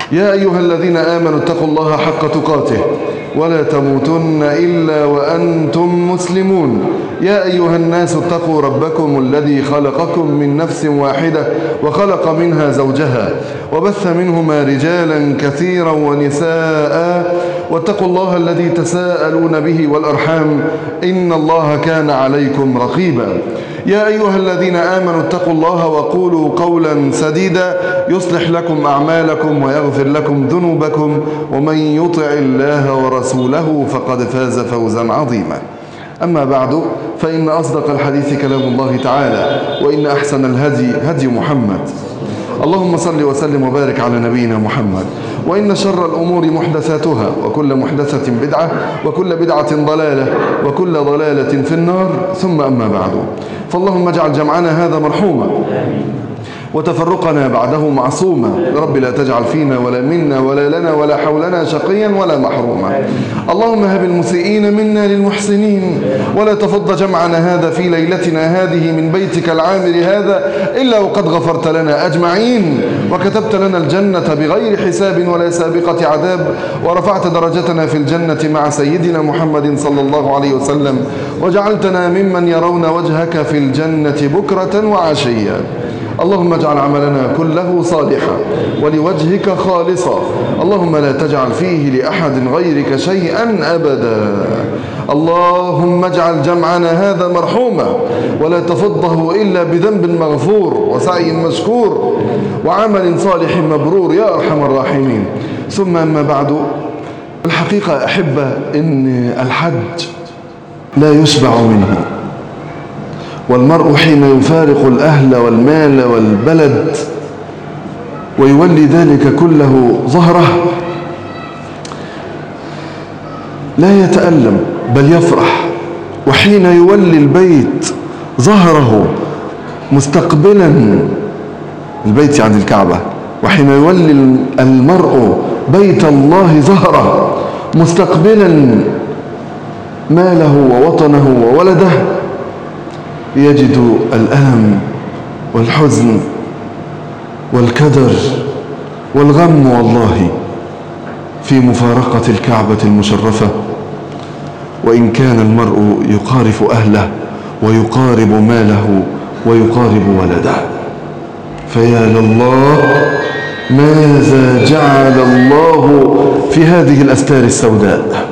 يا أيها الذين آمنوا اتقوا الله حق تقاته ولا تموتن إلا وأنتم مسلمون يا أيها الناس اتقوا ربكم الذي خلقكم من نفس واحدة وخلق منها زوجها وبث منهما رجالا كثيرا ونساء واتقوا الله الذي تساءلون به والأرحام إن الله كان عليكم رقيبا يا أيها الذين آمنوا اتقوا الله وقولوا قولا سديدا يصلح لكم أعمالكم ويغفر لكم ذنوبكم ومن يطع الله ورسوله فقد فاز فوزا عظيما أما بعد فإن أصدق الحديث كلام الله تعالى وإن أحسن الهدي هدي محمد اللهم صل وسلم وبارك على نبينا محمد وإن شر الأمور محدثاتها وكل محدثة بدعة وكل بدعة ضلالة وكل ضلالة في النار ثم أما بعد فاللهم اجعل جمعنا هذا مرحوما وتفرقنا بعده معصوما رب لا تجعل فينا ولا منا ولا لنا ولا حولنا شقيا ولا محروما اللهم هب المسيئين منا للمحسنين ولا تفض جمعنا هذا في ليلتنا هذه من بيتك العامر هذا إلا وقد غفرت لنا أجمعين وكتبت لنا الجنة بغير حساب ولا سابقة عذاب ورفعت درجتنا في الجنة مع سيدنا محمد صلى الله عليه وسلم وجعلتنا ممن يرون وجهك في الجنة بكرة وعشيا اللهم اجعل عملنا كله صالحا ولوجهك خالصا اللهم لا تجعل فيه لأحد غيرك شيئا أبدا اللهم اجعل جمعنا هذا مرحوما ولا تفضه إلا بذنب مغفور وسعي مشكور وعمل صالح مبرور يا أرحم الراحمين ثم أما بعد الحقيقة أحب أن الحج لا يشبع منه والمرء حين يفارق الأهل والمال والبلد ويولي ذلك كله ظهره لا يتألم بل يفرح وحين يولي البيت ظهره مستقبلا البيت يعني الكعبة وحين يولي المرء بيت الله ظهره مستقبلا ماله ووطنه وولده يجد الألم والحزن والكدر والغم والله في مفارقة الكعبة المشرفة وإن كان المرء يقارف أهله ويقارب ماله ويقارب ولده فيا لله ماذا جعل الله في هذه الأستار السوداء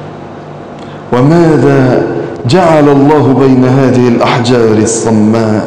وماذا جعل الله بين هذه الأحجار الصماء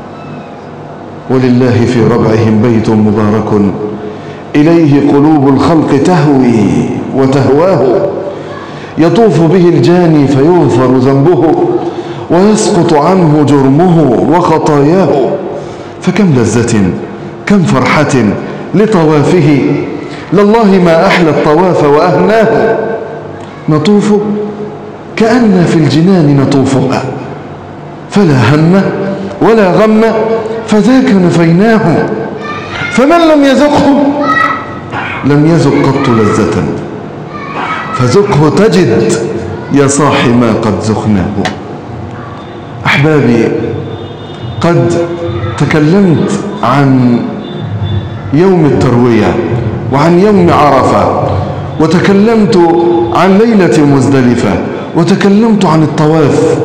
ولله في ربعهم بيت مبارك إليه قلوب الخلق تهوي وتهواه يطوف به الجاني فيغفر ذنبه ويسقط عنه جرمه وخطاياه فكم لذة كم فرحة لطوافه لله ما أحلى الطواف وأهناه نطوف كأن في الجنان نطوفها فلا هم ولا غم فذاك نفيناه فمن لم يذقه لم يذق قط لذة فذقه تجد يا صاح ما قد ذقناه أحبابي قد تكلمت عن يوم التروية وعن يوم عرفة وتكلمت عن ليلة مزدلفة وتكلمت عن الطواف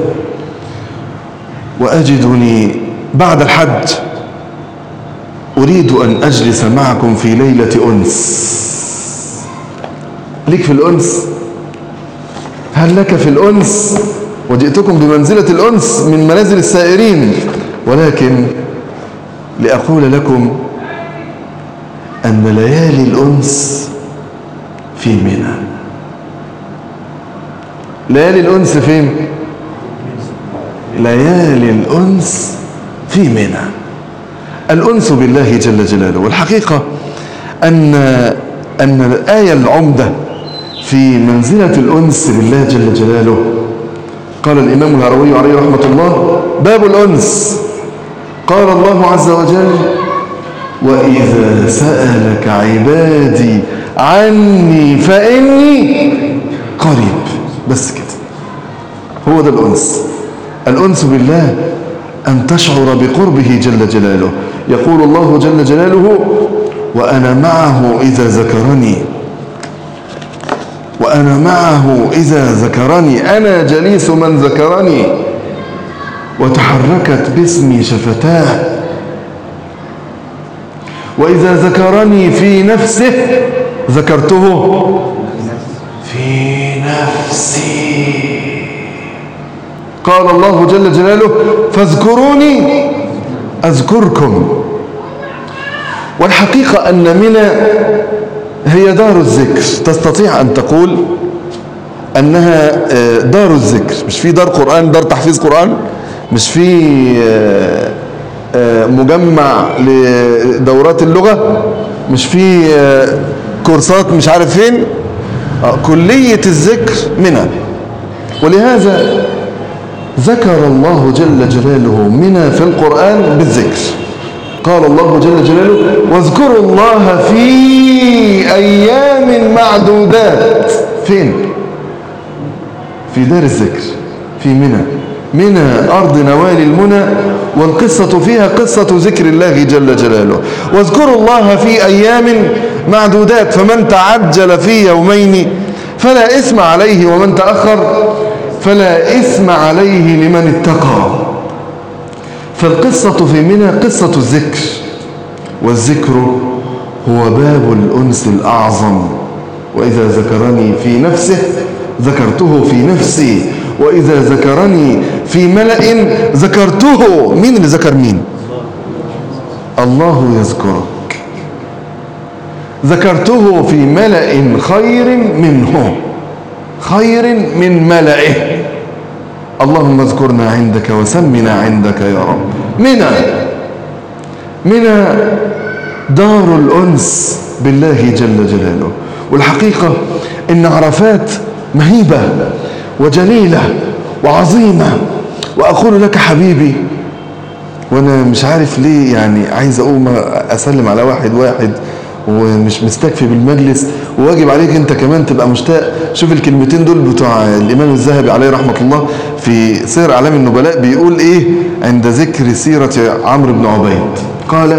وأجدني بعد الحج أريد أن أجلس معكم في ليلة أنس ليك في الأنس هل لك في الأنس وجئتكم بمنزلة الأنس من منازل السائرين ولكن لأقول لكم أن ليالي الأنس في منى ليالي الأنس فين ليالي الأنس في منى الأنس بالله جل جلاله والحقيقة أن أن الآية العمدة في منزلة الأنس بالله جل جلاله قال الإمام الهروي عليه رحمة الله باب الأنس قال الله عز وجل وإذا سألك عبادي عني فإني قريب بس كده هو ده الأنس الأنس بالله أن تشعر بقربه جل جلاله يقول الله جل جلاله وأنا معه إذا ذكرني وأنا معه إذا ذكرني أنا جليس من ذكرني وتحركت باسمي شفتاه وإذا ذكرني في نفسه ذكرته في نفسي قال الله جل جلاله فاذكروني أذكركم والحقيقة أن منى هي دار الذكر تستطيع أن تقول أنها دار الذكر مش في دار قرآن دار تحفيظ قرآن مش في مجمع لدورات اللغة مش في كورسات مش عارف فين كلية الذكر منى ولهذا ذكر الله جل جلاله منى في القرآن بالذكر قال الله جل جلاله واذكروا الله في أيام معدودات فين في دار الذكر في منى منى أرض نوال المنى والقصة فيها قصة ذكر الله جل جلاله واذكروا الله في أيام معدودات فمن تعجل في يومين فلا إثم عليه ومن تأخر فلا إثم عليه لمن اتقى فالقصة في منى قصة الذكر والذكر هو باب الأنس الأعظم وإذا ذكرني في نفسه ذكرته في نفسي وإذا ذكرني في ملأ ذكرته مين اللي ذكر مين الله يذكرك ذكرته في ملأ خير منه خير من ملئه اللهم اذكرنا عندك وسمنا عندك يا رب منى منى دار الأنس بالله جل جلاله والحقيقة إن عرفات مهيبة وجليلة وعظيمة وأقول لك حبيبي وأنا مش عارف ليه يعني عايز أقوم أسلم على واحد واحد ومش مستكفي بالمجلس وواجب عليك انت كمان تبقى مشتاق شوف الكلمتين دول بتوع الامام الذهبي عليه رحمه الله في سير اعلام النبلاء بيقول ايه عند ذكر سيره عمرو بن عبيد قال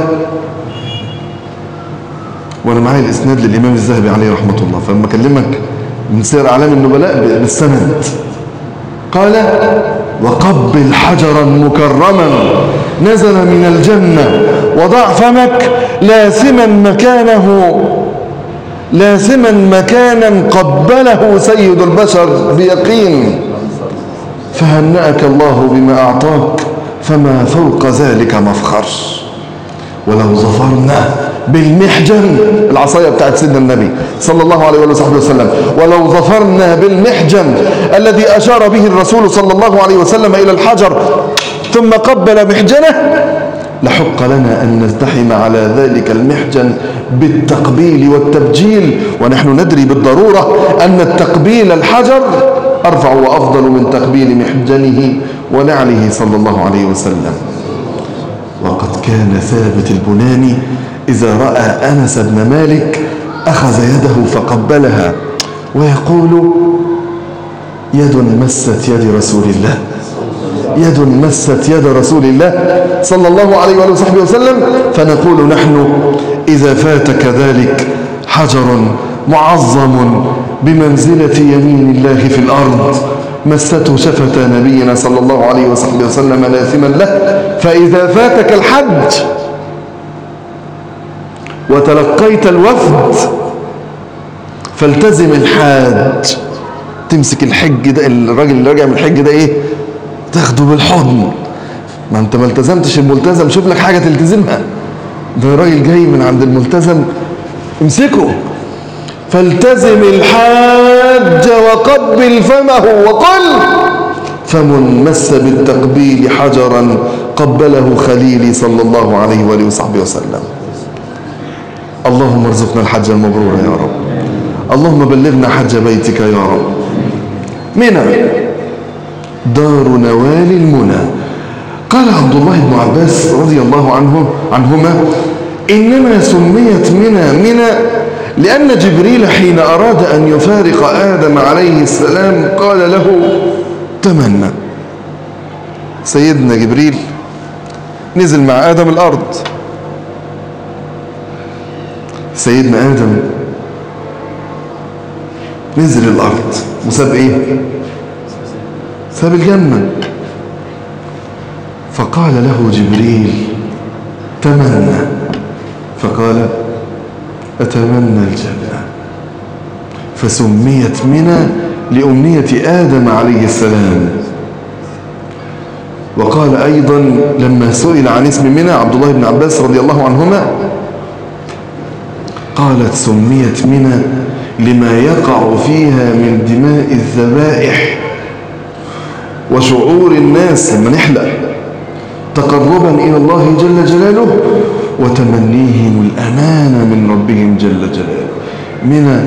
وانا معايا الاسناد للامام الذهبي عليه رحمه الله فلما اكلمك من سير اعلام النبلاء بالسند قال وقبل حجرا مكرما نزل من الجنة وضع فمك لاسما مكانه لاسما مكانا قبله سيد البشر بيقين فهنأك الله بما أعطاك فما فوق ذلك مفخر ولو ظفرنا بالمحجن العصاية بتاعت سيدنا النبي صلى الله عليه وصحبه وسلم ولو ظفرنا بالمحجن الذي أشار به الرسول صلى الله عليه وسلم إلى الحجر ثم قبل محجنه لحق لنا أن نزدحم على ذلك المحجن بالتقبيل والتبجيل ونحن ندري بالضرورة أن التقبيل الحجر أرفع وأفضل من تقبيل محجنه ونعله صلى الله عليه وسلم وقد كان ثابت البناني إذا رأى أنس بن مالك أخذ يده فقبلها ويقول يد مست يد رسول الله يد مست يد رسول الله صلى الله عليه وآله وصحبه وسلم فنقول نحن إذا فاتك ذلك حجر معظم بمنزلة يمين الله في الأرض مسته شفة نبينا صلى الله عليه وصحبه وسلم لاثما له فإذا فاتك الحج وتلقيت الوفد فالتزم الحاج تمسك الحج ده الراجل اللي راجع من الحج ده ايه تاخده بالحضن ما انت ما التزمتش الملتزم شوف لك حاجه تلتزمها ده راجل جاي من عند الملتزم امسكه فالتزم الحاج وقبل فمه وقل فم مس بالتقبيل حجرا قبله خليلي صلى الله عليه واله وصحبه وسلم اللهم ارزقنا الحج المبرور يا رب اللهم بلغنا حج بيتك يا رب منى دار نوال المنى قال عبد الله بن عباس رضي الله عنه عنهما إنما سميت منى منى لأن جبريل حين أراد أن يفارق آدم عليه السلام قال له تمنى سيدنا جبريل نزل مع آدم الأرض سيدنا آدم نزل الأرض وساب إيه ساب الجنة فقال له جبريل تمنى فقال أتمنى الجنة فسميت منى لأمنية آدم عليه السلام وقال أيضا لما سئل عن اسم منى عبد الله بن عباس رضي الله عنهما قالت سميت منى لما يقع فيها من دماء الذبائح وشعور الناس لما نحلق تقربا إلى الله جل جلاله وتمنيهم الأمانة من ربهم جل جلاله منى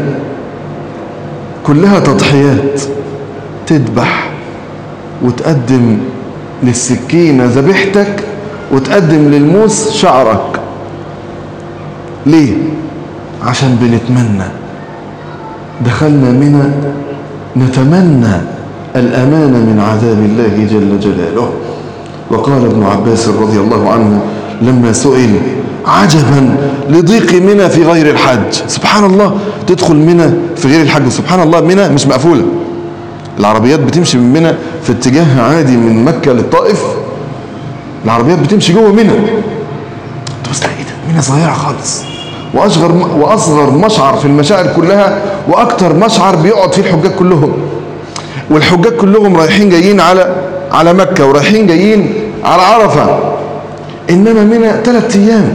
كلها تضحيات تذبح وتقدم للسكينة ذبيحتك وتقدم للموس شعرك ليه عشان بنتمنى دخلنا منى نتمنى الأمانة من عذاب الله جل جلاله وقال ابن عباس رضي الله عنه لما سئل عجبا لضيق منى في غير الحج سبحان الله تدخل منى في غير الحج سبحان الله منى مش مقفولة العربيات بتمشي من منى في اتجاه عادي من مكة للطائف العربيات بتمشي جوه منى تبص ايه ده منى صغيرة خالص واصغر واصغر مشعر في المشاعر كلها واكتر مشعر بيقعد فيه الحجاج كلهم والحجاج كلهم رايحين جايين على على مكة ورايحين جايين على عرفة إنما منى ثلاث أيام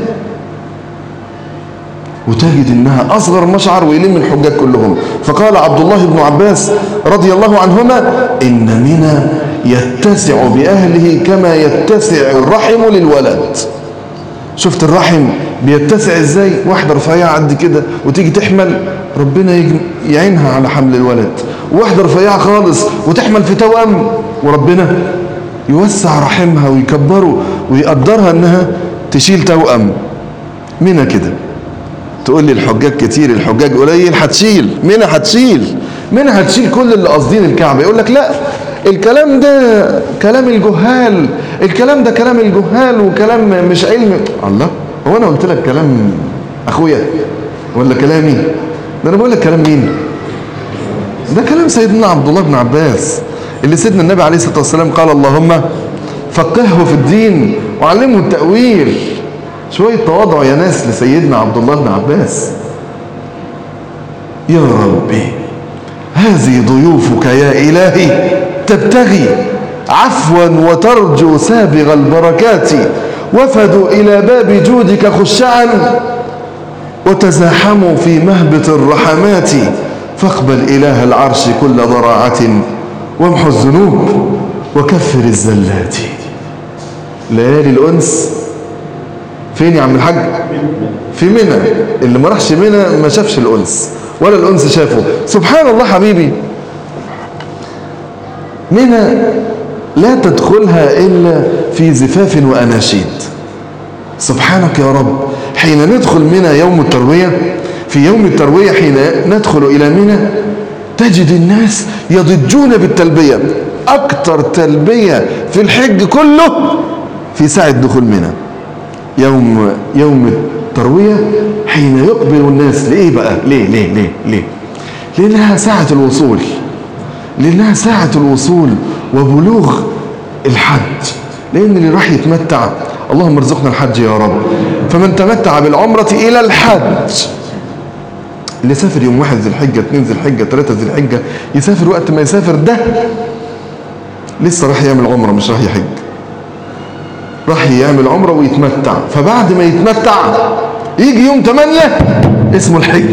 وتجد إنها أصغر مشعر ويلم الحجاج كلهم فقال عبد الله بن عباس رضي الله عنهما إن منى يتسع بأهله كما يتسع الرحم للولد شفت الرحم بيتسع ازاي واحدة رفيعة قد كده وتيجي تحمل ربنا يعينها على حمل الولد وواحدة رفيعة خالص وتحمل في توأم وربنا يوسع رحمها ويكبره ويقدرها انها تشيل توأم منى كده تقول لي الحجاج كتير الحجاج قليل هتشيل منى هتشيل منى هتشيل كل اللي قاصدين الكعبة يقول لك لا الكلام ده كلام الجهال الكلام ده كلام الجهال وكلام مش علم الله هو انا قلت لك كلام اخويا ولا كلامي ده انا بقول لك كلام مين ده كلام سيدنا عبد الله بن عباس اللي سيدنا النبي عليه الصلاه والسلام قال اللهم فقهه في الدين وعلمه التاويل شويه تواضع يا ناس لسيدنا عبد الله بن عباس يا ربي هذه ضيوفك يا الهي تبتغي عفوا وترجو سابغ البركات وفدوا إلى باب جودك خشعا وتزاحموا في مهبط الرحمات فاقبل إله العرش كل ضراعة وامحو الذنوب وكفر الزلات ليالي الأنس فين يا عم الحاج في منى اللي ما راحش منى ما شافش الأنس ولا الأنس شافه سبحان الله حبيبي منى لا تدخلها إلا في زفاف وأناشيد سبحانك يا رب حين ندخل منى يوم التروية في يوم التروية حين ندخل إلى منى تجد الناس يضجون بالتلبية أكتر تلبية في الحج كله في ساعة دخول منى يوم يوم التروية حين يقبل الناس لإيه بقى ليه ليه ليه ليه لأنها ساعة الوصول لأنها ساعة الوصول وبلوغ الحج لأن اللي راح يتمتع اللهم ارزقنا الحج يا رب فمن تمتع بالعمرة إلى الحج اللي سافر يوم واحد ذي الحجة اثنين ذي الحجة ثلاثة ذي الحجة يسافر وقت ما يسافر ده لسه راح يعمل عمرة مش راح يحج راح يعمل عمرة ويتمتع فبعد ما يتمتع يجي يوم 8 اسمه الحج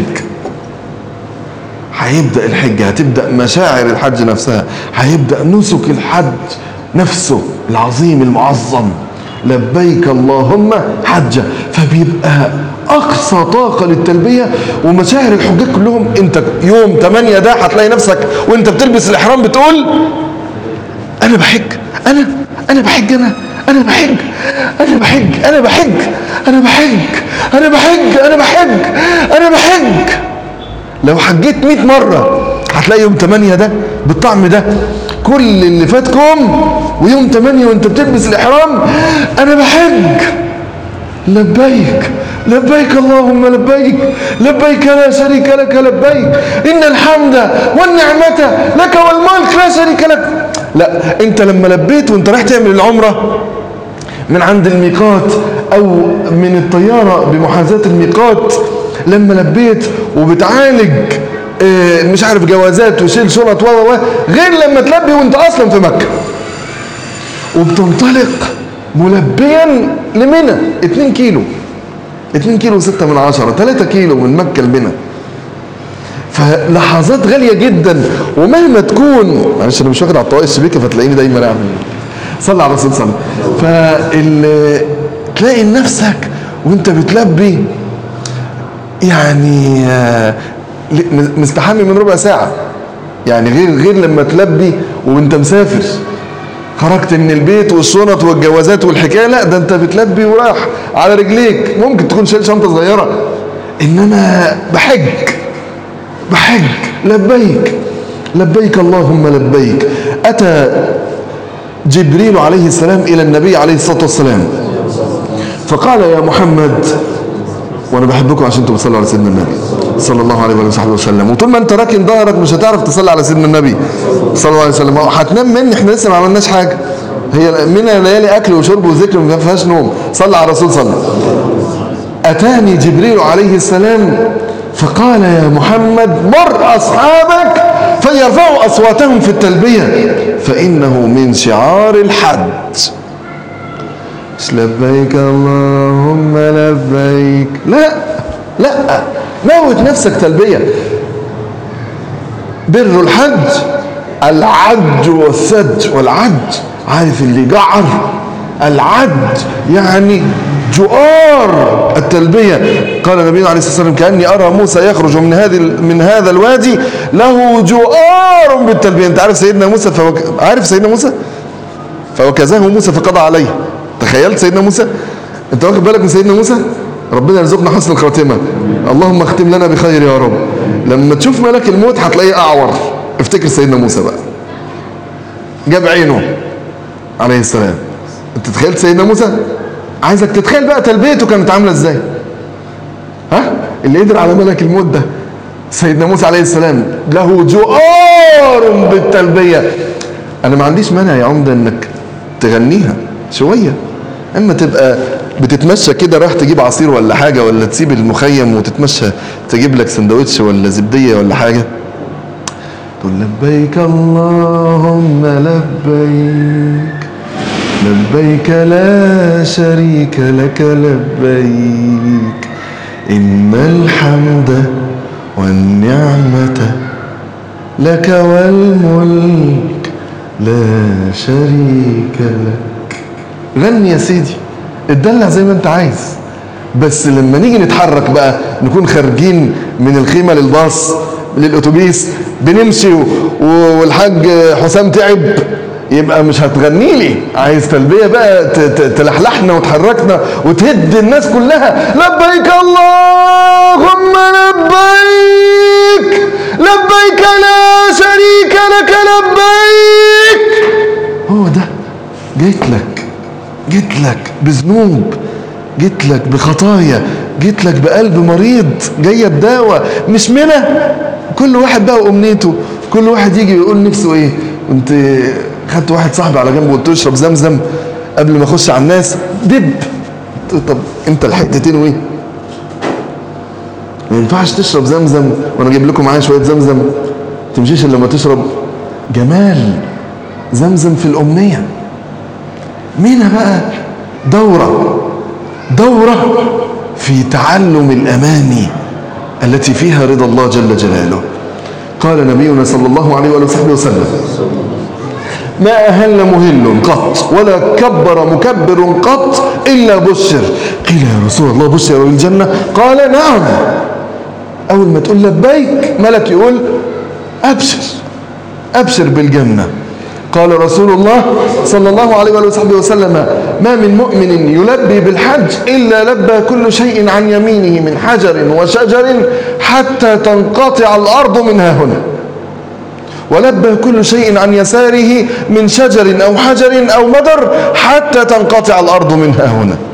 هيبدأ الحج هتبدأ مشاعر الحج نفسها هيبدأ نسك الحج نفسه العظيم المعظم لبيك اللهم حجة فبيبقى أقصى طاقة للتلبية ومشاعر الحجاج كلهم أنت يوم 8 ده هتلاقي نفسك وأنت بتلبس الإحرام بتقول أنا بحج أنا أنا بحج أنا أنا بحج أنا بحج أنا بحج أنا بحج أنا بحج أنا بحج أنا بحج لو حجيت 100 مرة هتلاقي يوم 8 ده بالطعم ده كل اللي فاتكم ويوم 8 وانت بتلبس الإحرام أنا بحج لبيك لبيك اللهم لبيك لبيك لا شريك لك لبيك إن الحمد والنعمة لك والملك لا شريك لك لا انت لما لبيت وانت رايح تعمل العمرة من عند الميقات او من الطيارة بمحاذاة الميقات لما لبيت وبتعالج اه مش عارف جوازات وشيل شنط و و غير لما تلبي وانت اصلا في مكة وبتنطلق ملبيا لمنى 2 كيلو 2 كيلو 6 من عشرة 3 كيلو من مكة لمنى فلحظات غالية جدا ومهما تكون معلش انا مش واخد على الطوائف الشبيكة فتلاقيني دايما اعمل صلى على الرسول صلى فال تلاقي نفسك وانت بتلبي يعني مستحمي من ربع ساعة يعني غير غير لما تلبي وانت مسافر خرجت من البيت والشنط والجوازات والحكايه لا ده انت بتلبي وراح على رجليك ممكن تكون شايل شنطه صغيره انما بحج بحج لبيك لبيك اللهم لبيك اتى جبريل عليه السلام الى النبي عليه الصلاه والسلام فقال يا محمد وانا بحبكم عشان انتم بتصلوا على سيدنا النبي صلى الله عليه وصحبه وسلم وطول ما انت راكن ظهرك مش هتعرف تصلي على سيدنا النبي صلى الله عليه وسلم هتنام مني احنا لسه ما عملناش حاجه هي من ليالي اكل وشرب وذكر ما فيهاش نوم صلى على الرسول صلى اتاني جبريل عليه السلام فقال يا محمد مر اصحابك فليرفعوا اصواتهم في التلبيه فانه من شعار الحج مش لبيك اللهم لبيك لا لا موت نفسك تلبية بر الحج العج والثج والعج عارف اللي جعر العج يعني جؤار التلبية قال النبي عليه الصلاة والسلام كأني أرى موسى يخرج من هذه من هذا الوادي له جؤار بالتلبية أنت عارف سيدنا موسى فوك... عارف سيدنا موسى فوكزاه موسى فقضى عليه تخيلت سيدنا موسى انت واخد بالك من سيدنا موسى ربنا يرزقنا حسن الخاتمه اللهم اختم لنا بخير يا رب لما تشوف ملك الموت هتلاقيه اعور افتكر سيدنا موسى بقى جاب عينه عليه السلام انت تخيلت سيدنا موسى عايزك تتخيل بقى تلبيته كانت عامله ازاي ها اللي قدر على ملك الموت ده سيدنا موسى عليه السلام له جؤار بالتلبيه انا ما عنديش مانع يا عمده انك تغنيها شويه اما تبقى بتتمشى كده رايح تجيب عصير ولا حاجة ولا تسيب المخيم وتتمشى تجيب لك سندوتش ولا زبدية ولا حاجة تقول لبيك اللهم لبيك لبيك لا شريك لك لبيك إن الحمد والنعمة لك والملك لا شريك لك غني يا سيدي اتدلع زي ما انت عايز بس لما نيجي نتحرك بقى نكون خارجين من الخيمة للباص للأتوبيس بنمشي والحاج حسام تعب يبقى مش هتغني لي عايز تلبية بقى تلحلحنا وتحركنا وتهد الناس كلها لبيك اللهم لبيك لبيك لا شريك لك لبيك هو ده جيت لك جيت لك بذنوب جيت لك بخطايا جيت لك بقلب مريض جايه بدواء مش منى كل واحد بقى وامنيته كل واحد يجي يقول نفسه ايه كنت خدت واحد صاحبي على جنب وقلت له اشرب زمزم قبل ما اخش على الناس دب طب انت لحقت تنوي ما ينفعش تشرب زمزم وانا اجيب لكم معايا شويه زمزم تمشيش الا لما تشرب جمال زمزم في الامنيه مين بقى دورة دورة في تعلم الأماني التي فيها رضا الله جل جلاله قال نبينا صلى الله عليه وآله وصحبه وسلم ما أهل مهل قط ولا كبر مكبر قط إلا بشر قيل يا رسول الله بشر بالجنة قال نعم أول ما تقول لبيك ملك يقول أبشر أبشر بالجنة قال رسول الله صلى الله عليه وآله وصحبه وسلم ما من مؤمن يلبي بالحج إلا لبى كل شيء عن يمينه من حجر وشجر حتى تنقطع الأرض منها هنا ولبى كل شيء عن يساره من شجر أو حجر أو مدر حتى تنقطع الأرض منها هنا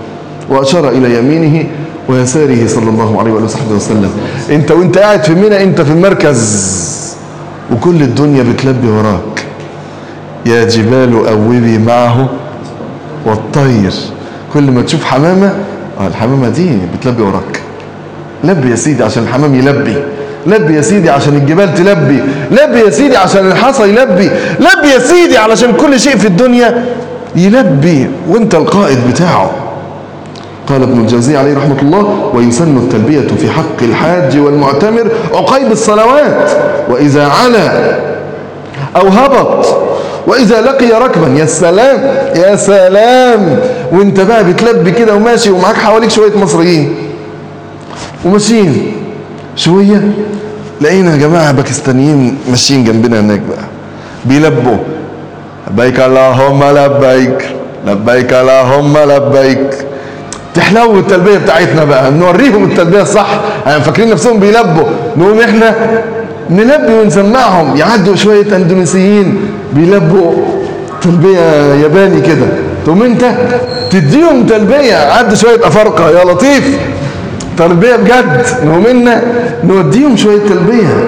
وأشار إلى يمينه ويساره صلى الله عليه وآله وصحبه وسلم انت وانت قاعد في منى انت في المركز وكل الدنيا بتلبي وراك يا جبال أوبي معه والطير كل ما تشوف حمامة اه الحمامة دي بتلبي وراك لبي يا سيدي عشان الحمام يلبي لبي يا سيدي عشان الجبال تلبي لبي يا سيدي عشان الحصى يلبي لبي يا سيدي علشان كل شيء في الدنيا يلبي وانت القائد بتاعه قال ابن الجوزي عليه رحمة الله ويسن التلبية في حق الحاج والمعتمر عقيب الصلوات وإذا علا أو هبط وإذا لقي ركبا يا سلام يا سلام وانت بقى بتلبي كده وماشي ومعاك حواليك شوية مصريين وماشيين شوية لقينا يا جماعة باكستانيين ماشيين جنبنا هناك بقى بيلبوا لبيك اللهم لبيك لبيك اللهم لبيك تحلو التلبية بتاعتنا بقى نوريهم التلبية الصح يعني فاكرين نفسهم بيلبوا نقوم احنا نلبي ونسمعهم يعدوا شوية اندونيسيين بيلبوا تلبية ياباني كده تقوم انت تديهم تلبية عدوا شوية افارقة يا لطيف تربية بجد نقوم إنا نوديهم شوية تلبية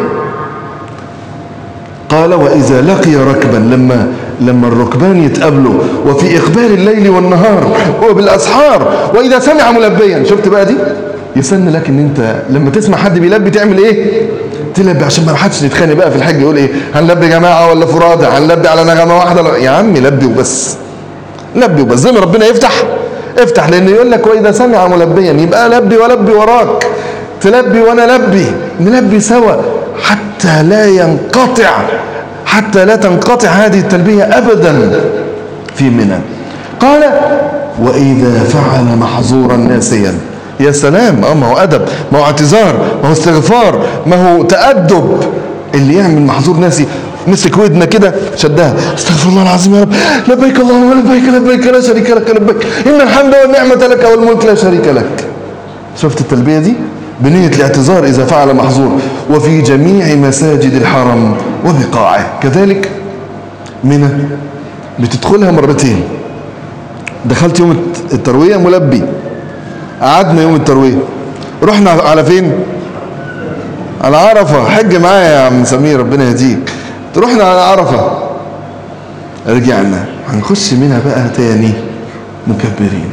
قال وإذا لقي ركبا لما لما الركبان يتقابلوا وفي إقبال الليل والنهار وبالأسحار وإذا سمع ملبيا شفت بقى دي يسن لك ان انت لما تسمع حد بيلبي تعمل ايه تلبي عشان ما حدش يتخانق بقى في الحج يقول ايه هنلبي جماعه ولا فرادى هنلبي على نغمه واحده لا. يا عم لبي وبس لبي وبس زي ما ربنا يفتح افتح لان يقول لك واذا سمع ملبيا يبقى لبي ولبي وراك تلبي وانا لبي نلبي سوا حتى لا ينقطع حتى لا تنقطع هذه التلبيه ابدا في منى قال واذا فعل محظورا ناسيا يا سلام اه ما هو ادب ما هو اعتذار ما هو استغفار ما هو تادب اللي يعمل محظور ناسي مسك ودنا كده شدها استغفر الله العظيم يا رب لبيك اللهم لبيك لبيك لا شريك لك لبيك ان الحمد والنعمه لك والملك لا شريك لك شفت التلبيه دي بنيه الاعتذار اذا فعل محظور وفي جميع مساجد الحرم وبقاعه كذلك منى بتدخلها مرتين دخلت يوم الترويه ملبي قعدنا يوم الترويه رحنا على فين على عرفه حج معايا يا عم سمير ربنا يهديك رحنا على عرفه رجعنا هنخش منها بقى تاني مكبرين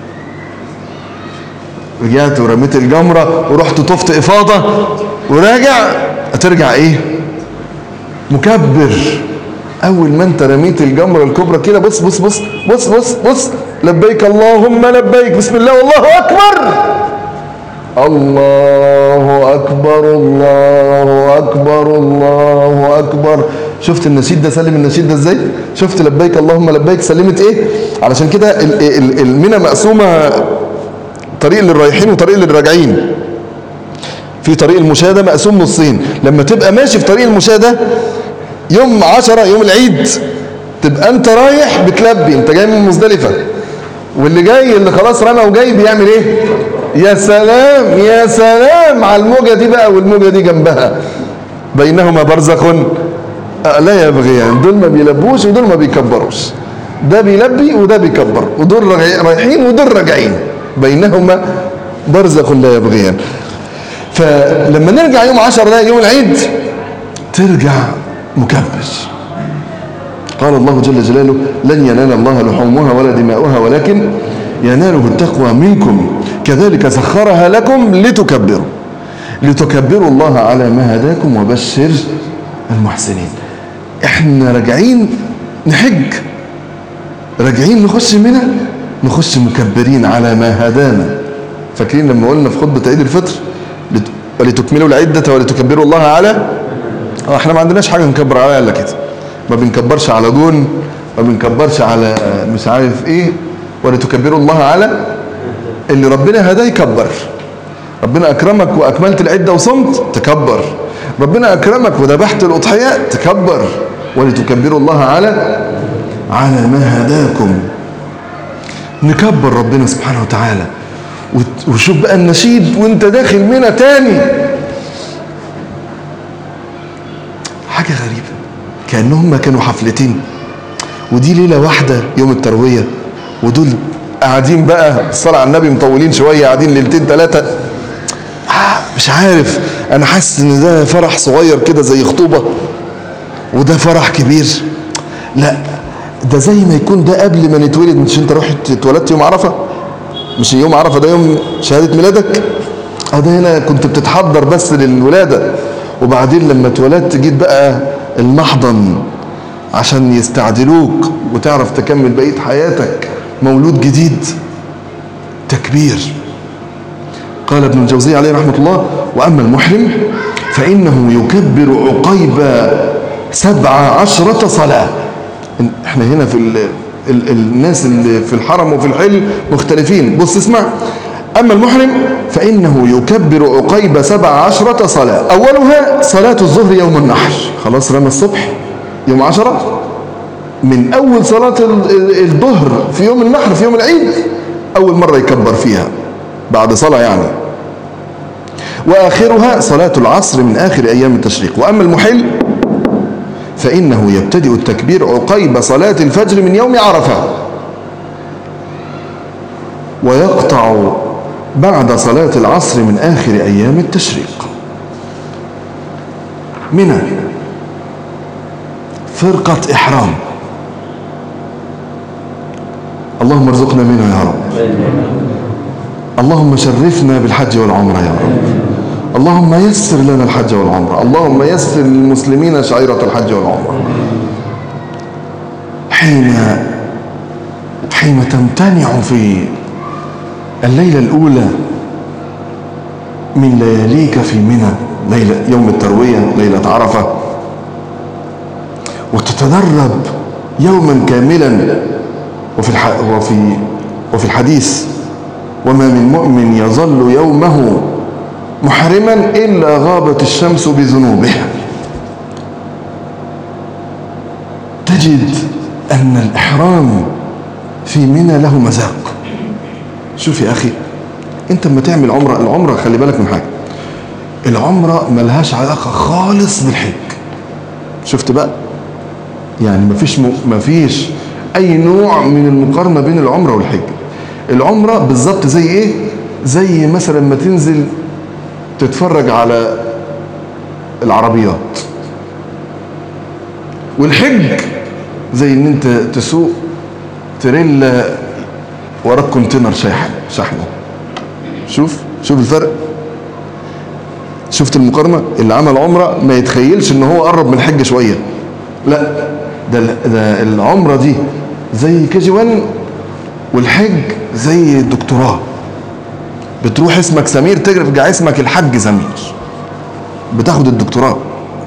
رجعت ورميت الجمره ورحت طفت افاضه وراجع هترجع ايه مكبر اول ما انت رميت الجمره الكبرى كده بص بص بص بص بص بص لبيك اللهم لبيك بسم الله والله اكبر الله اكبر الله اكبر الله اكبر شفت النشيد ده سلم النشيد ده ازاي شفت لبيك اللهم لبيك سلمت ايه علشان كده المنى مقسومه طريق للرايحين وطريق للراجعين في طريق المشاهده مقسوم نصين لما تبقى ماشي في طريق المشاهده يوم عشرة يوم العيد تبقى انت رايح بتلبي انت جاي من مزدلفة واللي جاي اللي خلاص رمى وجاي بيعمل ايه يا سلام يا سلام على الموجة دي بقى والموجة دي جنبها بينهما برزخ لا يبغيان دول ما بيلبوش ودول ما بيكبروش ده بيلبي وده بيكبر ودول رايحين ودول راجعين بينهما برزخ لا يبغيان فلما نرجع يوم عشر ده يوم العيد ترجع مكبر قال الله جل جلاله لن ينال الله لحومها ولا دماؤها ولكن يناله التقوى منكم كذلك سخرها لكم لتكبروا لتكبروا الله على ما هداكم وبشر المحسنين احنا راجعين نحج راجعين نخش منها نخش مكبرين على ما هدانا فاكرين لما قلنا في خطبة عيد الفطر ولتكملوا العدة ولتكبروا الله على اه احنا ما عندناش حاجه نكبر عليها الا كده ما بنكبرش على جون ما بنكبرش على مش عارف ايه ولا تكبروا الله على اللي ربنا هداه يكبر ربنا اكرمك واكملت العده وصمت تكبر ربنا اكرمك وذبحت الاضحيه تكبر ولتكبروا الله على على ما هداكم نكبر ربنا سبحانه وتعالى وشوف بقى النشيد وانت داخل منها تاني حاجة غريبة كأنهم كانوا حفلتين ودي ليلة واحدة يوم التروية ودول قاعدين بقى الصلاة على النبي مطولين شوية قاعدين ليلتين ثلاثة آه مش عارف انا حاسس ان ده فرح صغير كده زي خطوبة وده فرح كبير لا ده زي ما يكون ده قبل ما نتولد مش انت رحت اتولدت يوم عرفة مش يوم عرفة ده يوم شهادة ميلادك اه ده هنا كنت بتتحضر بس للولادة وبعدين لما اتولدت جيت بقى المحضن عشان يستعدلوك وتعرف تكمل بقية حياتك مولود جديد تكبير قال ابن الجوزي عليه رحمة الله وأما المحرم فإنه يكبر عقيب سبع عشرة صلاة احنا هنا في ال ال الناس اللي في الحرم وفي الحل مختلفين بص اسمع أما المحرم فإنه يكبر عقيب سبع عشرة صلاة أولها صلاة الظهر يوم النحر خلاص رمى الصبح يوم عشرة من أول صلاة الظهر في يوم النحر في يوم العيد أول مرة يكبر فيها بعد صلاة يعني وآخرها صلاة العصر من آخر أيام التشريق وأما المحل فإنه يبتدئ التكبير عقيب صلاة الفجر من يوم عرفة ويقطع بعد صلاة العصر من آخر أيام التشريق منى فرقة إحرام اللهم ارزقنا منها يا رب اللهم شرفنا بالحج والعمرة يا رب اللهم يسر لنا الحج والعمرة اللهم يسر للمسلمين شعيرة الحج والعمرة حين حين تمتنع في الليلة الأولى من لياليك في منى ليلة يوم التروية ليلة عرفة وتتدرب يوما كاملا وفي وفي وفي الحديث وما من مؤمن يظل يومه محرما إلا غابت الشمس بذنوبه تجد أن الإحرام في منى له مذاق شوف يا أخي أنت لما تعمل عمرة العمرة خلي بالك من حاجة العمرة ملهاش علاقة خالص بالحج شفت بقى يعني مفيش م... مفيش أي نوع من المقارنة بين العمرة والحج العمرة بالظبط زي إيه زي مثلا ما تنزل تتفرج على العربيات والحج زي ان انت تسوق تريلا وراك كونتينر شاحن شحنه شوف شوف الفرق شفت المقارنة اللي عمل عمرة ما يتخيلش ان هو قرب من الحج شوية لا ده, ده العمرة دي زي كي جي 1 والحج زي الدكتوراه بتروح اسمك سمير ترجع اسمك الحاج سمير بتاخد الدكتوراه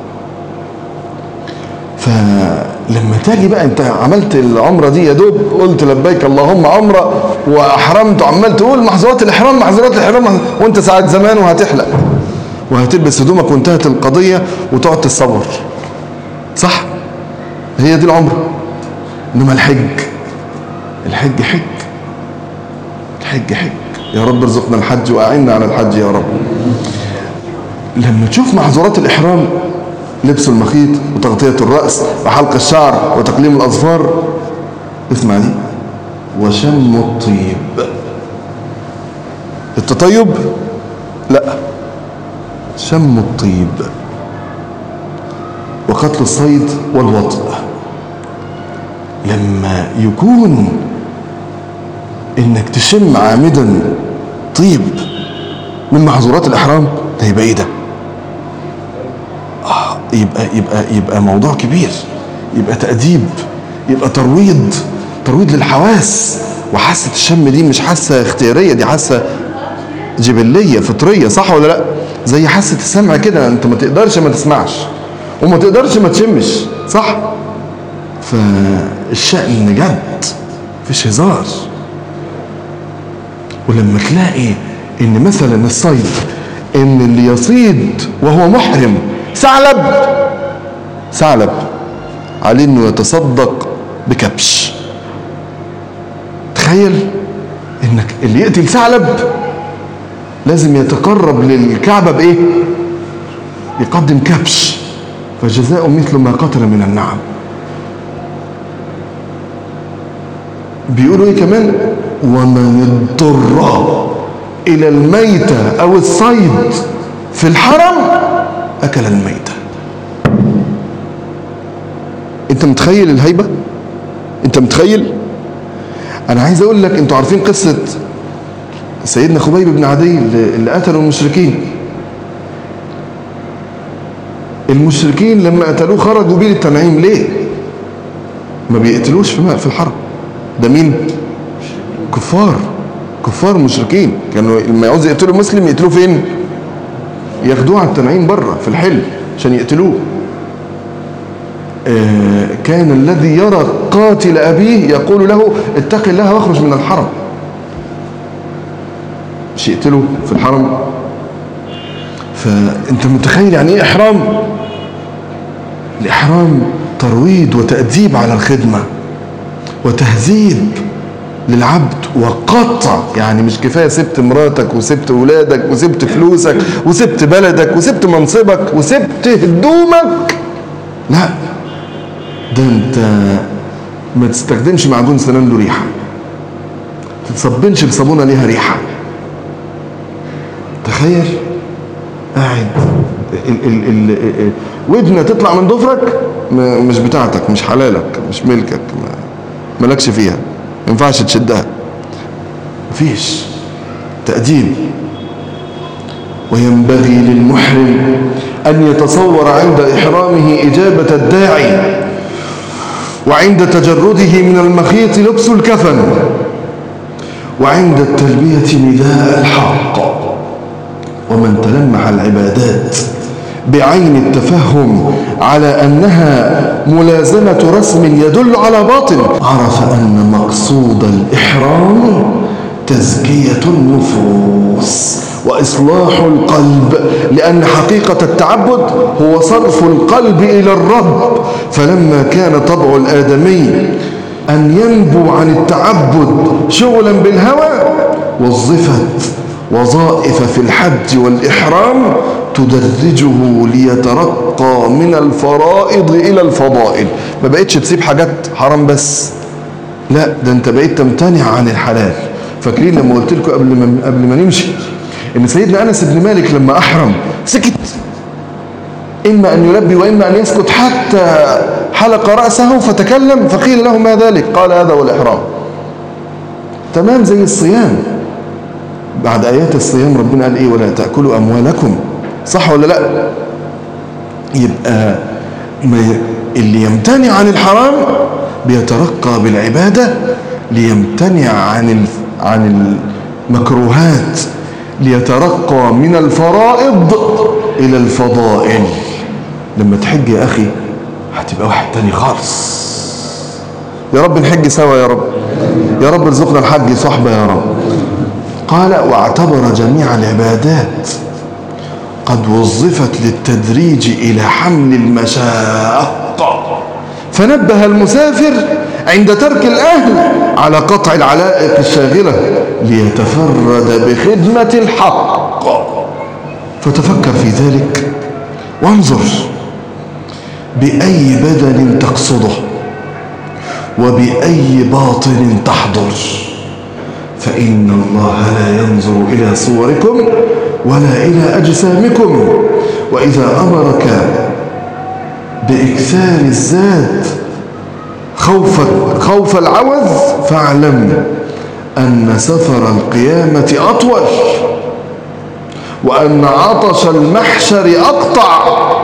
فلما تاجي بقى انت عملت العمرة دي يا دوب قلت لبيك اللهم عمرة واحرمت وعمال تقول محظورات الاحرام محظورات الاحرام وانت ساعة زمان وهتحلق وهتلبس هدومك وانتهت القضية وتقعد تتصور صح هي دي العمرة انما الحج الحج حج الحج حج يا رب ارزقنا الحج واعنا على الحج يا رب لما تشوف محظورات الاحرام لبس المخيط وتغطية الرأس وحلق الشعر وتقليم الأظفار اسمع دي وشم الطيب التطيب لا شم الطيب وقتل الصيد والوطء لما يكون انك تشم عامدا طيب من محظورات الاحرام ده يبقى ايه ده آه يبقى يبقى يبقى موضوع كبير يبقى تأديب يبقى ترويض ترويض للحواس وحاسه الشم دي مش حاسه اختياريه دي حاسه جبليه فطريه صح ولا لا زي حاسه السمع كده انت ما تقدرش ما تسمعش وما تقدرش ما تشمش صح فالشأن جد مفيش هزار ولما تلاقي ان مثلا الصيد ان اللي يصيد وهو محرم ثعلب ثعلب عليه انه يتصدق بكبش تخيل انك اللي يقتل ثعلب لازم يتقرب للكعبة بايه يقدم كبش فجزاء مثل ما قتل من النعم بيقولوا ايه كمان ومن اضطر إلى الميتة أو الصيد في الحرم أكل الميتة أنت متخيل الهيبة؟ أنت متخيل؟ أنا عايز أقول لك أنتوا عارفين قصة سيدنا خبيب بن عدي اللي اللي قتلوا المشركين المشركين لما قتلوه خرجوا بيه للتنعيم ليه؟ ما بيقتلوش في في الحرم ده مين؟ كفار كفار مشركين كانوا لما يعوزوا يقتلوا مسلم يقتلوه فين؟ ياخدوه على التنعيم بره في الحل عشان يقتلوه آه، كان الذي يرى قاتل أبيه يقول له اتق الله واخرج من الحرم مش يقتله في الحرم فأنت متخيل يعني إيه إحرام الإحرام ترويض وتأديب على الخدمة وتهذيب للعبد وقطع يعني مش كفاية سبت مراتك وسبت ولادك وسبت فلوسك وسبت بلدك وسبت منصبك وسبت هدومك لا ده انت ما تستخدمش معجون سنان له ريحه ما تتصبنش بصابونه ليها ريحه تخيل قاعد ال ال ال ال ودنه تطلع من ضفرك م- مش بتاعتك مش حلالك مش ملكك ما- مالكش فيها ما ينفعش تشدها مفيش تأديب وينبغي للمحرم أن يتصور عند إحرامه إجابة الداعي وعند تجرده من المخيط لبس الكفن وعند التلبية نداء الحق ومن تلمح العبادات بعين التفهم على أنها ملازمة رسم يدل على باطل عرف أن مقصود الإحرام تزكية النفوس وإصلاح القلب لأن حقيقة التعبد هو صرف القلب إلى الرب فلما كان طبع الآدمي أن ينبو عن التعبد شغلا بالهوى وظفت وظائف في الحج والإحرام تدرجه ليترقى من الفرائض إلى الفضائل ما بقتش تسيب حاجات حرام بس لا ده انت بقيت تمتنع عن الحلال فاكرين لما قلت لكم قبل ما قبل ما نمشي ان سيدنا انس بن مالك لما احرم سكت اما ان يلبي واما ان يسكت حتى حلق راسه فتكلم فقيل له ما ذلك قال هذا هو الاحرام تمام زي الصيام بعد ايات الصيام ربنا قال ايه ولا تاكلوا اموالكم صح ولا لا يبقى ما ي- اللي يمتنع عن الحرام بيترقى بالعباده ليمتنع عن ال- عن المكروهات ليترقى من الفرائض الى الفضائل لما تحج يا اخي هتبقى واحد تاني خالص يا رب نحج سوا يا رب يا رب ارزقنا الحج صحبه يا رب قال واعتبر جميع العبادات قد وظفت للتدريج إلى حمل المشاق فنبه المسافر عند ترك الأهل على قطع العلائق الشاغلة ليتفرد بخدمة الحق فتفكر في ذلك وانظر بأي بدن تقصده وبأي باطن تحضر فإن الله لا ينظر إلى صوركم ولا إلى أجسامكم وإذا أمرك بإكثار الزاد خوف خوف العوز فاعلم أن سفر القيامة أطول وأن عطش المحشر أقطع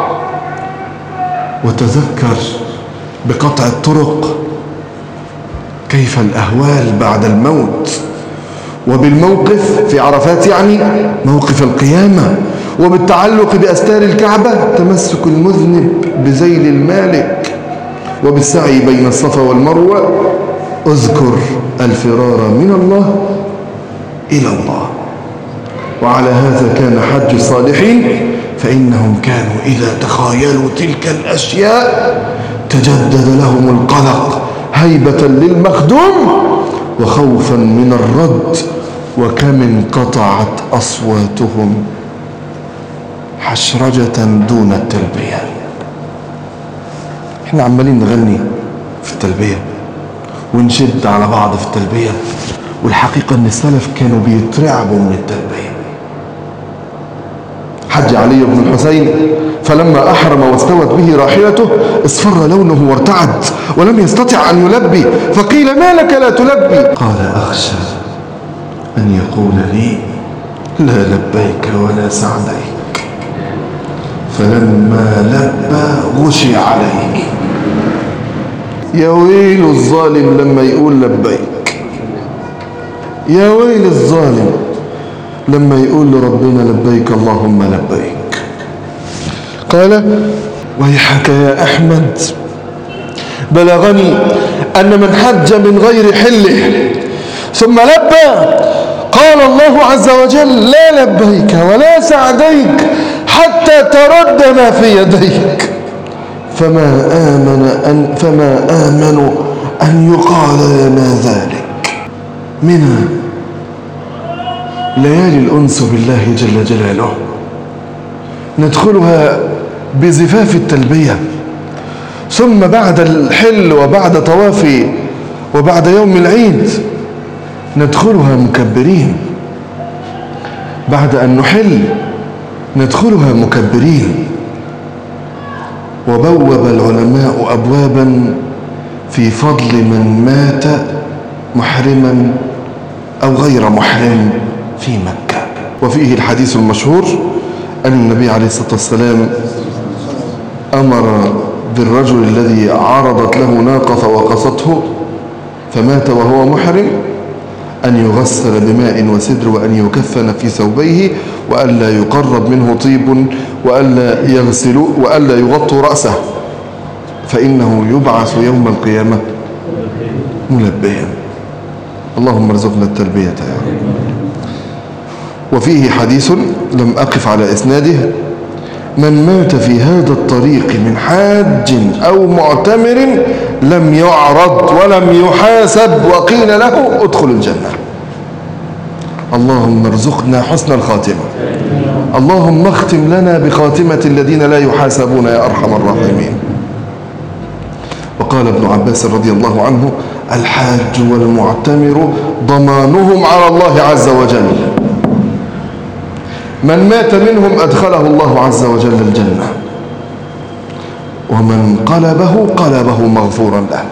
وتذكر بقطع الطرق كيف الأهوال بعد الموت وبالموقف في عرفات يعني موقف القيامة وبالتعلق بأستار الكعبة تمسك المذنب بذيل المالك وبالسعي بين الصفا والمروة اذكر الفرار من الله إلى الله وعلى هذا كان حج الصالحين فإنهم كانوا إذا تخايلوا تلك الأشياء تجدد لهم القلق هيبة للمخدوم وخوفا من الرد وكم انقطعت أصواتهم حشرجة دون التلبية احنا عمالين نغني في التلبية ونشد على بعض في التلبية والحقيقة ان السلف كانوا بيترعبوا من التلبية حج علي بن الحسين فلما أحرم واستوت به راحلته اصفر لونه وارتعد ولم يستطع أن يلبي فقيل ما لك لا تلبي قال أخشى أن يقول لي لا لبيك ولا سعديك فلما لبى غشي عليه يا ويل الظالم لما يقول لبيك يا ويل الظالم لما يقول لربنا لبيك اللهم لبيك قال ويحك يا أحمد بلغني أن من حج من غير حله ثم لبى قال الله عز وجل لا لبيك ولا سعديك حتى ترد ما في يديك فما آمن أن فما آمنوا أن يقال لنا ذلك منها ليالي الأنس بالله جل جلاله ندخلها بزفاف التلبية ثم بعد الحل وبعد طواف وبعد يوم العيد ندخلها مكبرين بعد أن نحل ندخلها مكبرين وبوب العلماء أبوابا في فضل من مات محرما أو غير محرم في مكة وفيه الحديث المشهور أن النبي عليه الصلاة والسلام أمر بالرجل الذي عرضت له ناقة فوقصته فمات وهو محرم أن يغسل بماء وسدر وأن يكفن في ثوبيه وألا يقرب منه طيب وألا يغسل وألا يغطوا رأسه فإنه يبعث يوم القيامة ملبيا اللهم ارزقنا التلبية يا رب وفيه حديث لم أقف على إسناده من مات في هذا الطريق من حاج أو معتمر لم يعرض ولم يحاسب وقيل له ادخل الجنة اللهم ارزقنا حسن الخاتمة اللهم اختم لنا بخاتمة الذين لا يحاسبون يا أرحم الراحمين وقال ابن عباس رضي الله عنه الحاج والمعتمر ضمانهم على الله عز وجل من مات منهم أدخله الله عز وجل الجنة ومن قلبه قلبه مغفورا له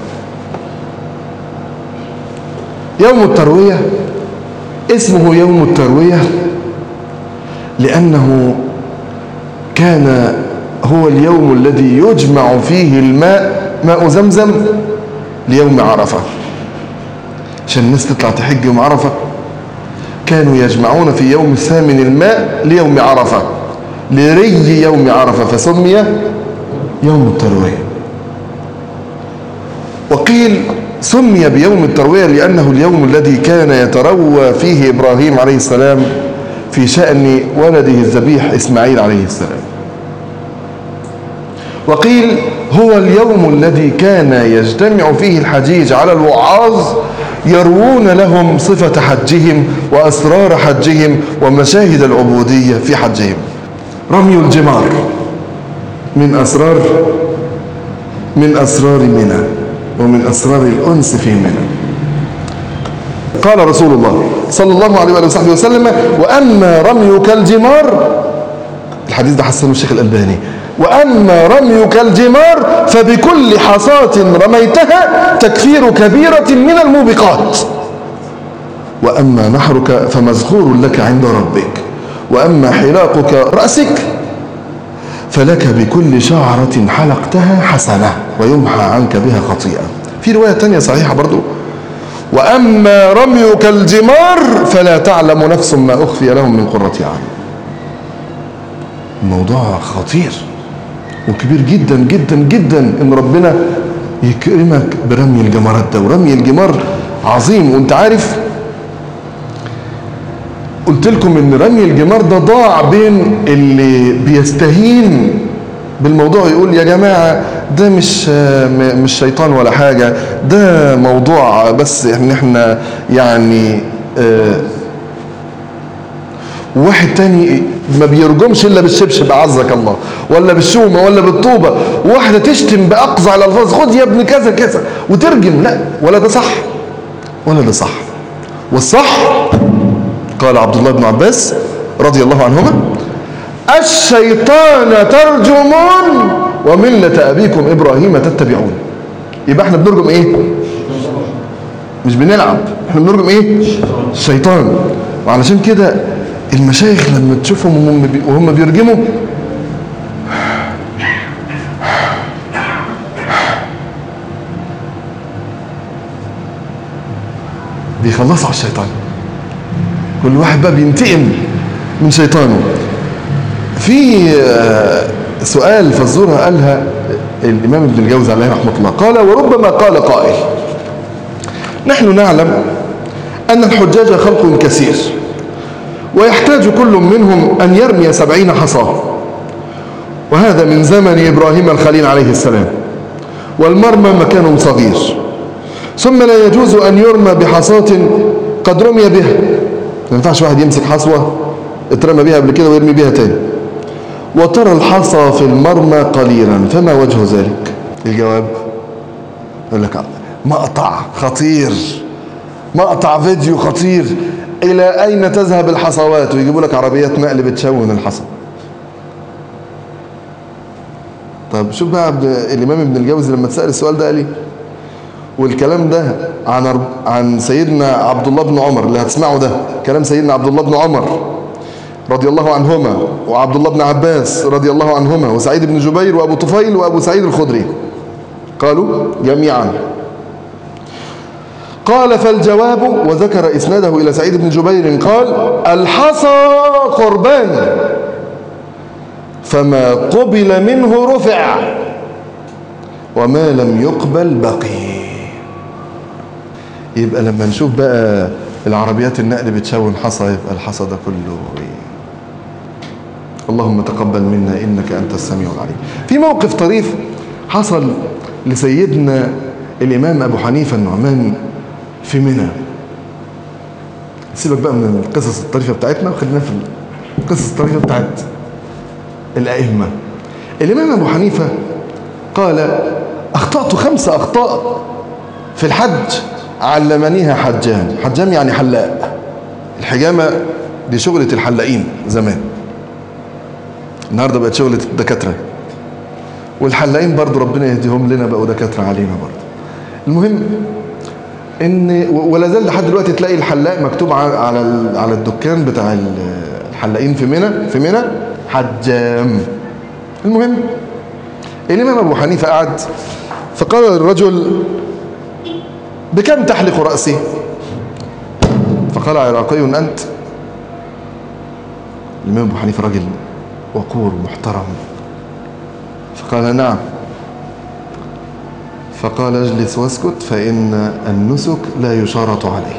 يوم التروية اسمه يوم التروية لأنه كان هو اليوم الذي يجمع فيه الماء ماء زمزم ليوم عرفة عشان الناس تطلع تحج يوم عرفة كانوا يجمعون في يوم الثامن الماء ليوم عرفة لري يوم عرفة فسمي يوم التروية وقيل سمي بيوم التروية لأنه اليوم الذي كان يتروى فيه إبراهيم عليه السلام في شأن ولده الذبيح إسماعيل عليه السلام وقيل هو اليوم الذي كان يجتمع فيه الحجيج على الوعاظ يروون لهم صفة حجهم وأسرار حجهم ومشاهد العبودية في حجهم رمي الجمار من أسرار من أسرار منى ومن أسرار الأنس في منى قال رسول الله صلى الله عليه وآله وصحبه وسلم وأما رميك الجمار الحديث ده حسنه الشيخ الألباني وأما رميك الجمار فبكل حصاة رميتها تكفير كبيرة من الموبقات وأما نحرك فمزخور لك عند ربك وأما حلاقك رأسك فلك بكل شعرة حلقتها حسنة ويمحى عنك بها خطيئة في رواية تانية صحيحة برضو وأما رميك الجمار فلا تعلم نفس ما أخفي لهم من قرة عين الموضوع خطير وكبير جدا جدا جدا ان ربنا يكرمك برمي الجمرات ده ورمي الجمار عظيم وانت عارف قلت لكم ان رمي الجمار ده ضاع بين اللي بيستهين بالموضوع يقول يا جماعة ده مش مش شيطان ولا حاجة ده موضوع بس ان احنا يعني اه وواحد تاني ما بيرجمش الا بالشبشب اعزك الله ولا بالشومه ولا بالطوبه واحده تشتم باقذع الالفاظ خد يا ابن كذا كذا وترجم لا ولا ده صح ولا ده صح والصح قال عبد الله بن عباس رضي الله عنهما الشيطان ترجمون وملة أبيكم إبراهيم تتبعون يبقى احنا بنرجم ايه مش بنلعب احنا بنرجم ايه الشيطان وعلشان كده المشايخ لما تشوفهم وهم بي- وهم بيرجموا بيخلصوا على الشيطان كل واحد بقى بينتقم من شيطانه في آه، سؤال فزورة قالها الإمام ابن الجوزي عليه رحمة الله قال وربما قال قائل نحن نعلم أن الحجاج خلق كثير ويحتاج كل منهم أن يرمي سبعين حصاه وهذا من زمن إبراهيم الخليل عليه السلام والمرمى مكان صغير ثم لا يجوز أن يرمى بحصاة قد رمي بها ما ينفعش واحد يمسك حصوة اترمى بها قبل كده ويرمي بها تاني وترى الحصى في المرمى قليلا فما وجه ذلك الجواب يقول لك مقطع خطير مقطع فيديو خطير إلى أين تذهب الحصوات ويجيبوا لك عربيات نقل بتشون الحصى طب شوف بقى عبد الإمام ابن الجوزي لما تسأل السؤال ده قال ايه والكلام ده عن أرب- عن سيدنا عبد الله بن عمر اللي هتسمعه ده كلام سيدنا عبد الله بن عمر رضي الله عنهما وعبد الله بن عباس رضي الله عنهما وسعيد بن جبير وابو طفيل وابو سعيد الخدري قالوا جميعا قال فالجواب وذكر اسناده الى سعيد بن جبير قال الحصى قربان فما قبل منه رفع وما لم يقبل بقي يبقى لما نشوف بقى العربيات النقل بتشون حصى يبقى الحصى ده كله ايه اللهم تقبل منا انك انت السميع العليم في موقف طريف حصل لسيدنا الامام ابو حنيفه النعمان في منى سيبك بقى من القصص الطريفه بتاعتنا وخلينا في القصص الطريفه بتاعت الائمه الامام ابو حنيفه قال اخطات خمس اخطاء في الحج علمنيها حجام حجام يعني حلاق الحجامه دي شغله الحلاقين زمان النهارده بقت شغله الدكاتره والحلاقين برضو ربنا يهديهم لنا بقوا دكاتره علينا برضو المهم ان ولا زال لحد دلوقتي تلاقي الحلاق مكتوب على على ال- على الدكان بتاع ال- الحلاقين في منى في منى حجام المهم الامام ابو حنيفه قعد فقال للرجل بكم تحلق راسي فقال عراقي انت الامام ابو حنيفه راجل وقور محترم فقال نعم فقال اجلس واسكت فإن النسك لا يشارط عليه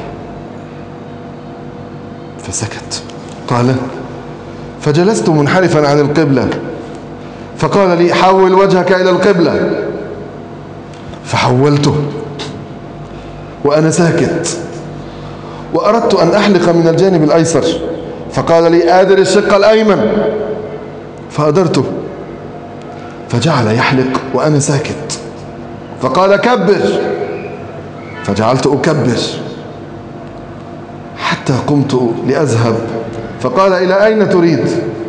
فسكت قال فجلست منحرفا عن القبلة فقال لي حول وجهك إلى القبلة فحولته وأنا ساكت وأردت أن أحلق من الجانب الأيسر فقال لي آدر الشق الأيمن فأدرته فجعل يحلق وأنا ساكت فقال كبر فجعلت أكبر حتى قمت لأذهب فقال إلى أين تريد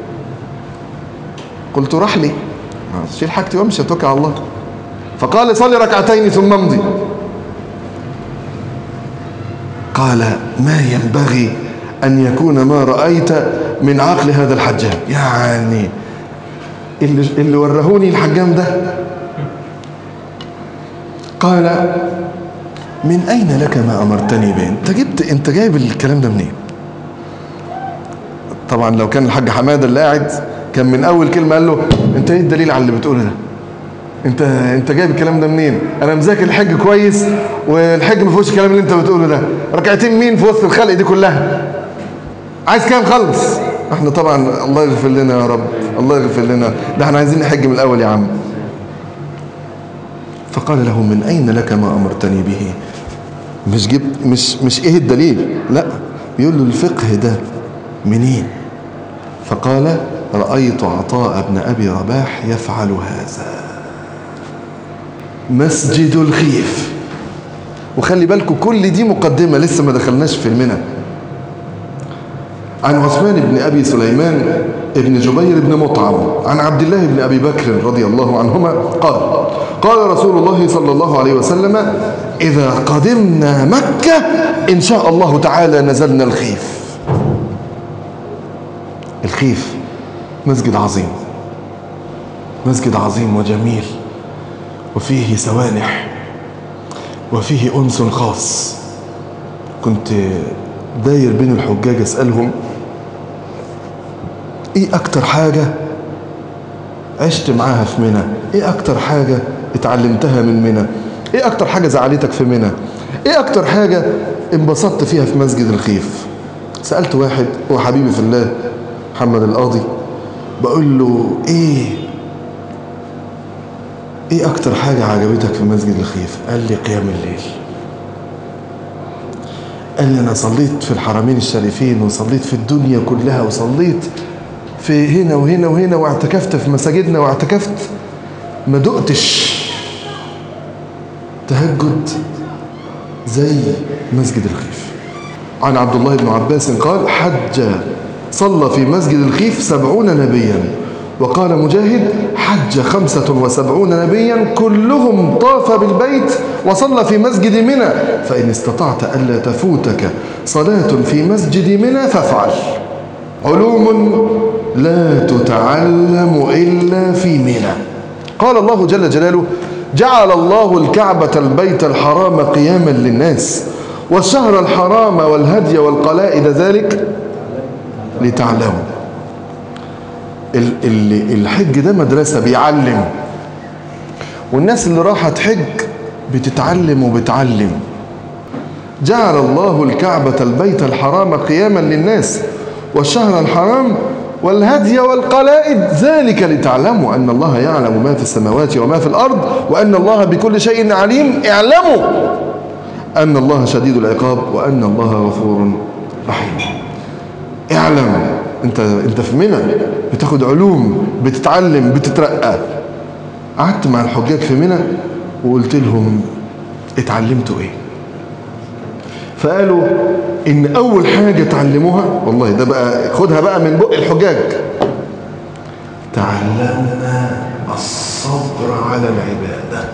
قلت رحلي شيل حاجتي وامشي اتوكل على الله فقال صلي ركعتين ثم امضي قال ما ينبغي أن يكون ما رأيت من عقل هذا الحجام يعني اللي, اللي ورهوني الحجام ده قال من أين لك ما أمرتني به أنت جبت أنت جايب الكلام ده منين طبعا لو كان الحاج حمادة اللي قاعد كان من أول كلمة قال له أنت إيه الدليل على اللي بتقوله ده أنت أنت جايب الكلام ده منين أنا مذاكر الحج كويس والحج ما فيهوش الكلام اللي أنت بتقوله ده ركعتين مين في وسط الخلق دي كلها عايز كام خلص احنا طبعا الله يغفر لنا يا رب الله يغفر لنا ده احنا عايزين نحج من الاول يا عم فقال له من اين لك ما امرتني به مش جبت مش مش ايه الدليل لا بيقول له الفقه ده منين فقال رايت عطاء بن ابي رباح يفعل هذا مسجد الخيف وخلي بالكم كل دي مقدمة لسه ما دخلناش في المنى عن عثمان بن أبي سليمان ابن جبير بن مطعم عن عبد الله بن أبي بكر رضي الله عنهما قال قال رسول الله صلى الله عليه وسلم إذا قدمنا مكة إن شاء الله تعالى نزلنا الخيف الخيف مسجد عظيم مسجد عظيم وجميل وفيه سوانح وفيه أنس خاص كنت داير بين الحجاج أسألهم إيه أكتر حاجة عشت معاها في منى إيه أكتر حاجة اتعلمتها من منى إيه أكتر حاجة زعلتك في منى إيه أكتر حاجة انبسطت فيها في مسجد الخيف سألت واحد هو حبيبي في الله محمد القاضي بقول له إيه ايه اكتر حاجة عجبتك في مسجد الخيف قال لي قيام الليل قال لي انا صليت في الحرمين الشريفين وصليت في الدنيا كلها وصليت في هنا وهنا وهنا واعتكفت في مساجدنا واعتكفت ما دقتش تهجد زي مسجد الخيف عن عبد الله بن عباس قال حج صلى في مسجد الخيف سبعون نبيا وقال مجاهد حج خمسة وسبعون نبيا كلهم طاف بالبيت وصلى في مسجد منى فإن استطعت ألا تفوتك صلاة في مسجد منى فافعل علوم لا تتعلم إلا في منى قال الله جل جلاله جعل الله الكعبة البيت الحرام قياما للناس والشهر الحرام والهدي والقلائد ذلك لتعلموا الحج ده مدرسة بيعلم والناس اللي راحت حج بتتعلم وبتعلم جعل الله الكعبة البيت الحرام قياما للناس والشهر الحرام والهدي والقلائد ذلك لتعلموا أن الله يعلم ما في السماوات وما في الأرض وأن الله بكل شيء عليم اعلموا أن الله شديد العقاب وأن الله غفور رحيم اعلم انت انت في منى بتاخد علوم بتتعلم بتترقى قعدت مع الحجاج في منى وقلت لهم اتعلمتوا ايه فقالوا ان اول حاجه اتعلموها والله ده بقى خدها بقى من بق الحجاج تعلمنا الصبر على العباده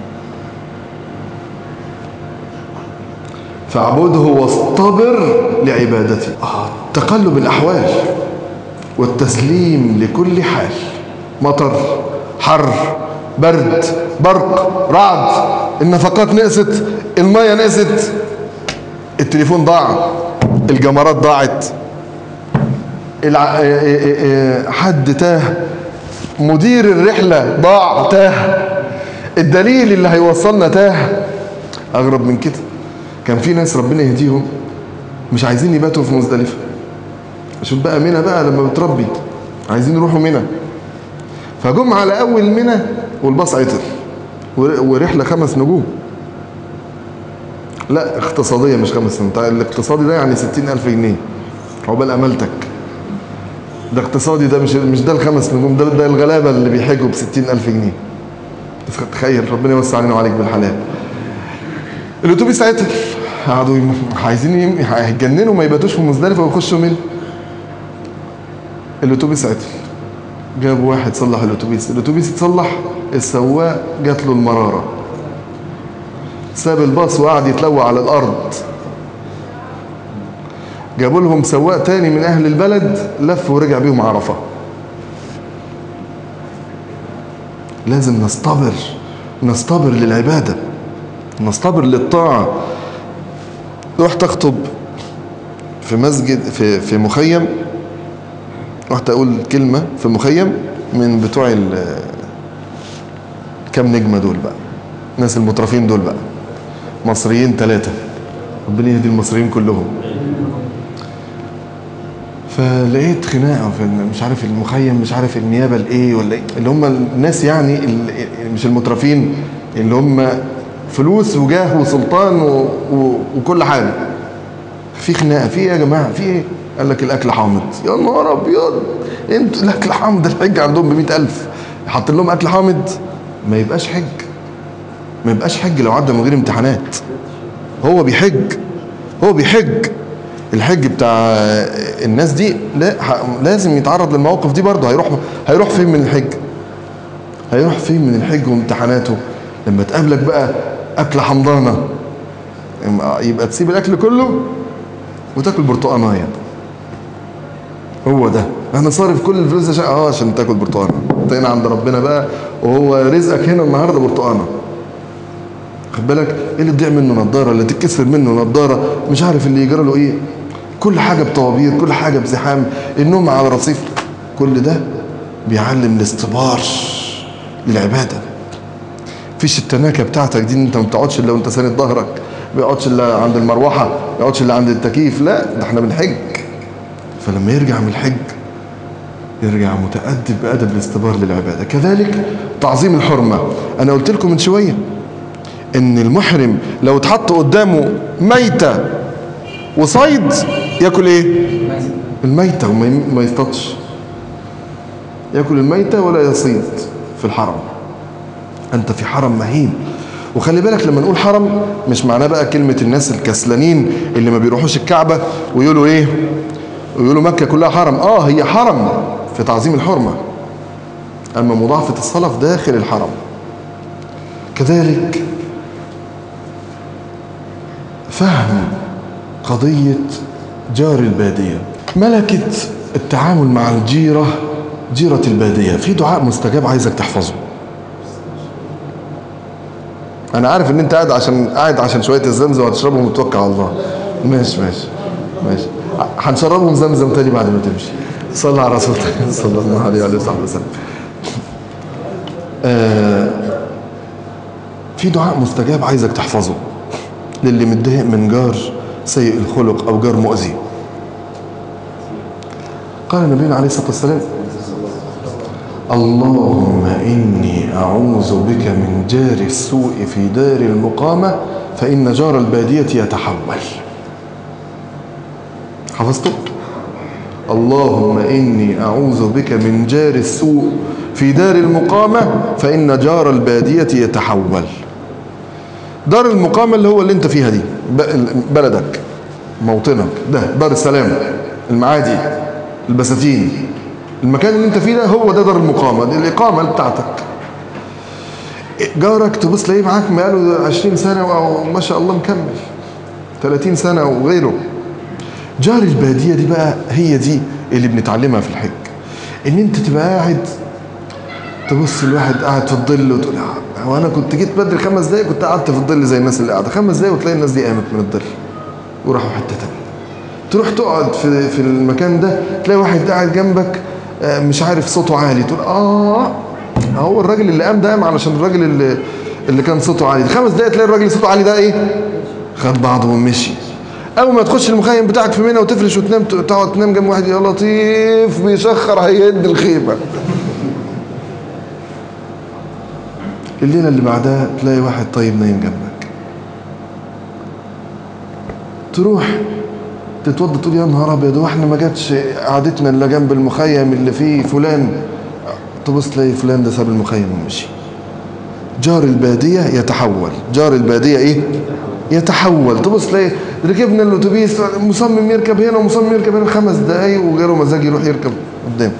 فاعبده واصطبر لعبادته آه. تقلب الأحوال والتسليم لكل حال مطر حر برد برق رعد النفقات نقصت المية نقصت التليفون ضاع الجمرات ضاعت الع... حد تاه مدير الرحلة ضاع تاه الدليل اللي هيوصلنا تاه أغرب من كده كان في ناس ربنا يهديهم مش عايزين يباتوا في مزدلفه شوف بقى منى بقى لما بتربي عايزين يروحوا منى فجم على اول منى والباص عطل ورحله خمس نجوم لا اقتصاديه مش خمس نجوم الاقتصادي ده يعني ستين ألف جنيه عقبال امالتك ده اقتصادي ده مش مش ده الخمس نجوم ده ده الغلابه اللي بيحجوا ب ألف جنيه تخيل ربنا يوسع علينا وعليك بالحلال الاتوبيس عطل قعدوا عايزين هيتجننوا ما يباتوش في مزدلفه ويخشوا من الاتوبيس عطل جابوا واحد صلح الاتوبيس الاتوبيس اتصلح السواق جات له المراره ساب الباص وقعد يتلوى على الارض جابوا لهم سواق تاني من اهل البلد لف ورجع بيهم عرفه لازم نصطبر نصطبر للعباده نصطبر للطاعه رحت اخطب في مسجد في في مخيم رحت اقول كلمه في مخيم من بتوع كام نجمه دول بقى الناس المترفين دول بقى مصريين ثلاثه ربنا يهدي المصريين كلهم فلقيت خناقه في مش عارف المخيم مش عارف النيابه الايه ولا ايه اللي هم الناس يعني مش المترفين اللي هم فلوس وجاه وسلطان و... و... وكل حاجه في خناقه في ايه يا جماعه في ايه قال لك الاكل حامض يا نهار ابيض انتوا الاكل حامض الحج عندهم ب 100000 حاط لهم اكل حامض ما يبقاش حج ما يبقاش حج لو عدى من غير امتحانات هو بيحج هو بيحج الحج بتاع الناس دي لا لازم يتعرض للمواقف دي برضه هيروح هيروح فين من الحج هيروح فين من الحج وامتحاناته لما تقابلك بقى أكلة حمضانة يبقى تسيب الأكل كله وتاكل برتقانايه هو ده انا صارف كل الفلوس عشان اه عشان تاكل برتقانه طينا عند ربنا بقى وهو رزقك هنا النهارده برتقانه خد بالك ايه اللي تضيع منه نضاره اللي تتكسر منه نضاره مش عارف اللي يجرى له ايه كل حاجه بطوابير كل حاجه بزحام النوم على رصيف كل ده بيعلم الاستبار للعباده فيش التناكه بتاعتك دي ان انت ما بتقعدش الا وانت ساند ظهرك ما بيقعدش الا عند المروحه ما بيقعدش الا عند التكييف لا ده احنا بنحج فلما يرجع من الحج يرجع متأدب بأدب الاستبار للعبادة كذلك تعظيم الحرمة أنا قلت لكم من شوية إن المحرم لو اتحط قدامه ميتة وصيد ياكل إيه؟ الميتة وما يصطادش ياكل الميتة ولا يصيد في الحرم أنت في حرم مهين وخلي بالك لما نقول حرم مش معناه بقى كلمة الناس الكسلانين اللي ما بيروحوش الكعبة ويقولوا ايه ويقولوا مكة كلها حرم اه هي حرم في تعظيم الحرمة اما مضاعفة الصلاة في داخل الحرم كذلك فهم قضية جار البادية ملكة التعامل مع الجيرة جيرة البادية في دعاء مستجاب عايزك تحفظه انا عارف ان انت قاعد عشان قاعد عشان شويه الزمزم وهتشربهم وتوكل على الله ماشي ماشي ماشي هنشربهم زمزم تاني بعد ما تمشي صلى على رسول الله صلى الله عليه وآله وصحبه وسلم آه في دعاء مستجاب عايزك تحفظه للي متضايق من جار سيء الخلق او جار مؤذي قال النبي عليه الصلاه والسلام اللهم إني أعوذ بك من جار السوء في دار المقامة فإن جار البادية يتحول حفظته؟ اللهم إني أعوذ بك من جار السوء في دار المقامة فإن جار البادية يتحول دار المقامة اللي هو اللي انت فيها دي بلدك موطنك ده دار السلام المعادي البساتين المكان اللي انت فيه ده هو ده دار المقامة دي الإقامة بتاعتك جارك تبص تلاقيه معاك بقاله 20 سنة وما شاء الله مكمل 30 سنة وغيره جار البادية دي بقى هي دي اللي بنتعلمها في الحج ان انت تبقى قاعد تبص الواحد قاعد في الظل وتقول هو انا كنت جيت بدري خمس دقايق كنت قعدت في الظل زي الناس اللي قاعده خمس دقايق وتلاقي الناس دي قامت من الظل وراحوا حته تانية تروح تقعد في في المكان ده تلاقي واحد قاعد جنبك مش عارف صوته عالي تقول اه هو الراجل اللي قام ده قام علشان الراجل اللي اللي كان صوته عالي خمس دقايق تلاقي الراجل صوته عالي ده ايه خد بعضه ومشي اول ما تخش المخيم بتاعك في منى وتفرش وتنام تقعد تنام جنب واحد يا لطيف بيشخر هيهد الخيمه الليله اللي بعدها تلاقي واحد طيب نايم جنبك تروح تتوضى تقول يا نهار ابيض واحنا ما جاتش قعدتنا الا جنب المخيم اللي فيه فلان تبص تلاقي فلان ده ساب المخيم ومشي جار الباديه يتحول جار الباديه ايه يتحول تبص تلاقي ركبنا الاتوبيس مصمم يركب هنا ومصمم يركب هنا خمس دقايق وغيره مزاج يروح يركب قدام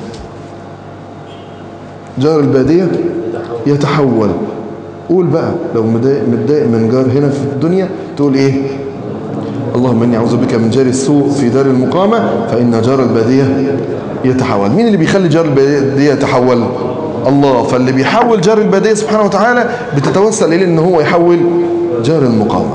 جار الباديه يتحول قول بقى لو متضايق من جار هنا في الدنيا تقول ايه اللهم اني اعوذ بك من جار السوء في دار المقامه فان جار الباديه يتحول مين اللي بيخلي جار الباديه يتحول الله فاللي بيحول جار الباديه سبحانه وتعالى بتتوسل اليه ان هو يحول جار المقامه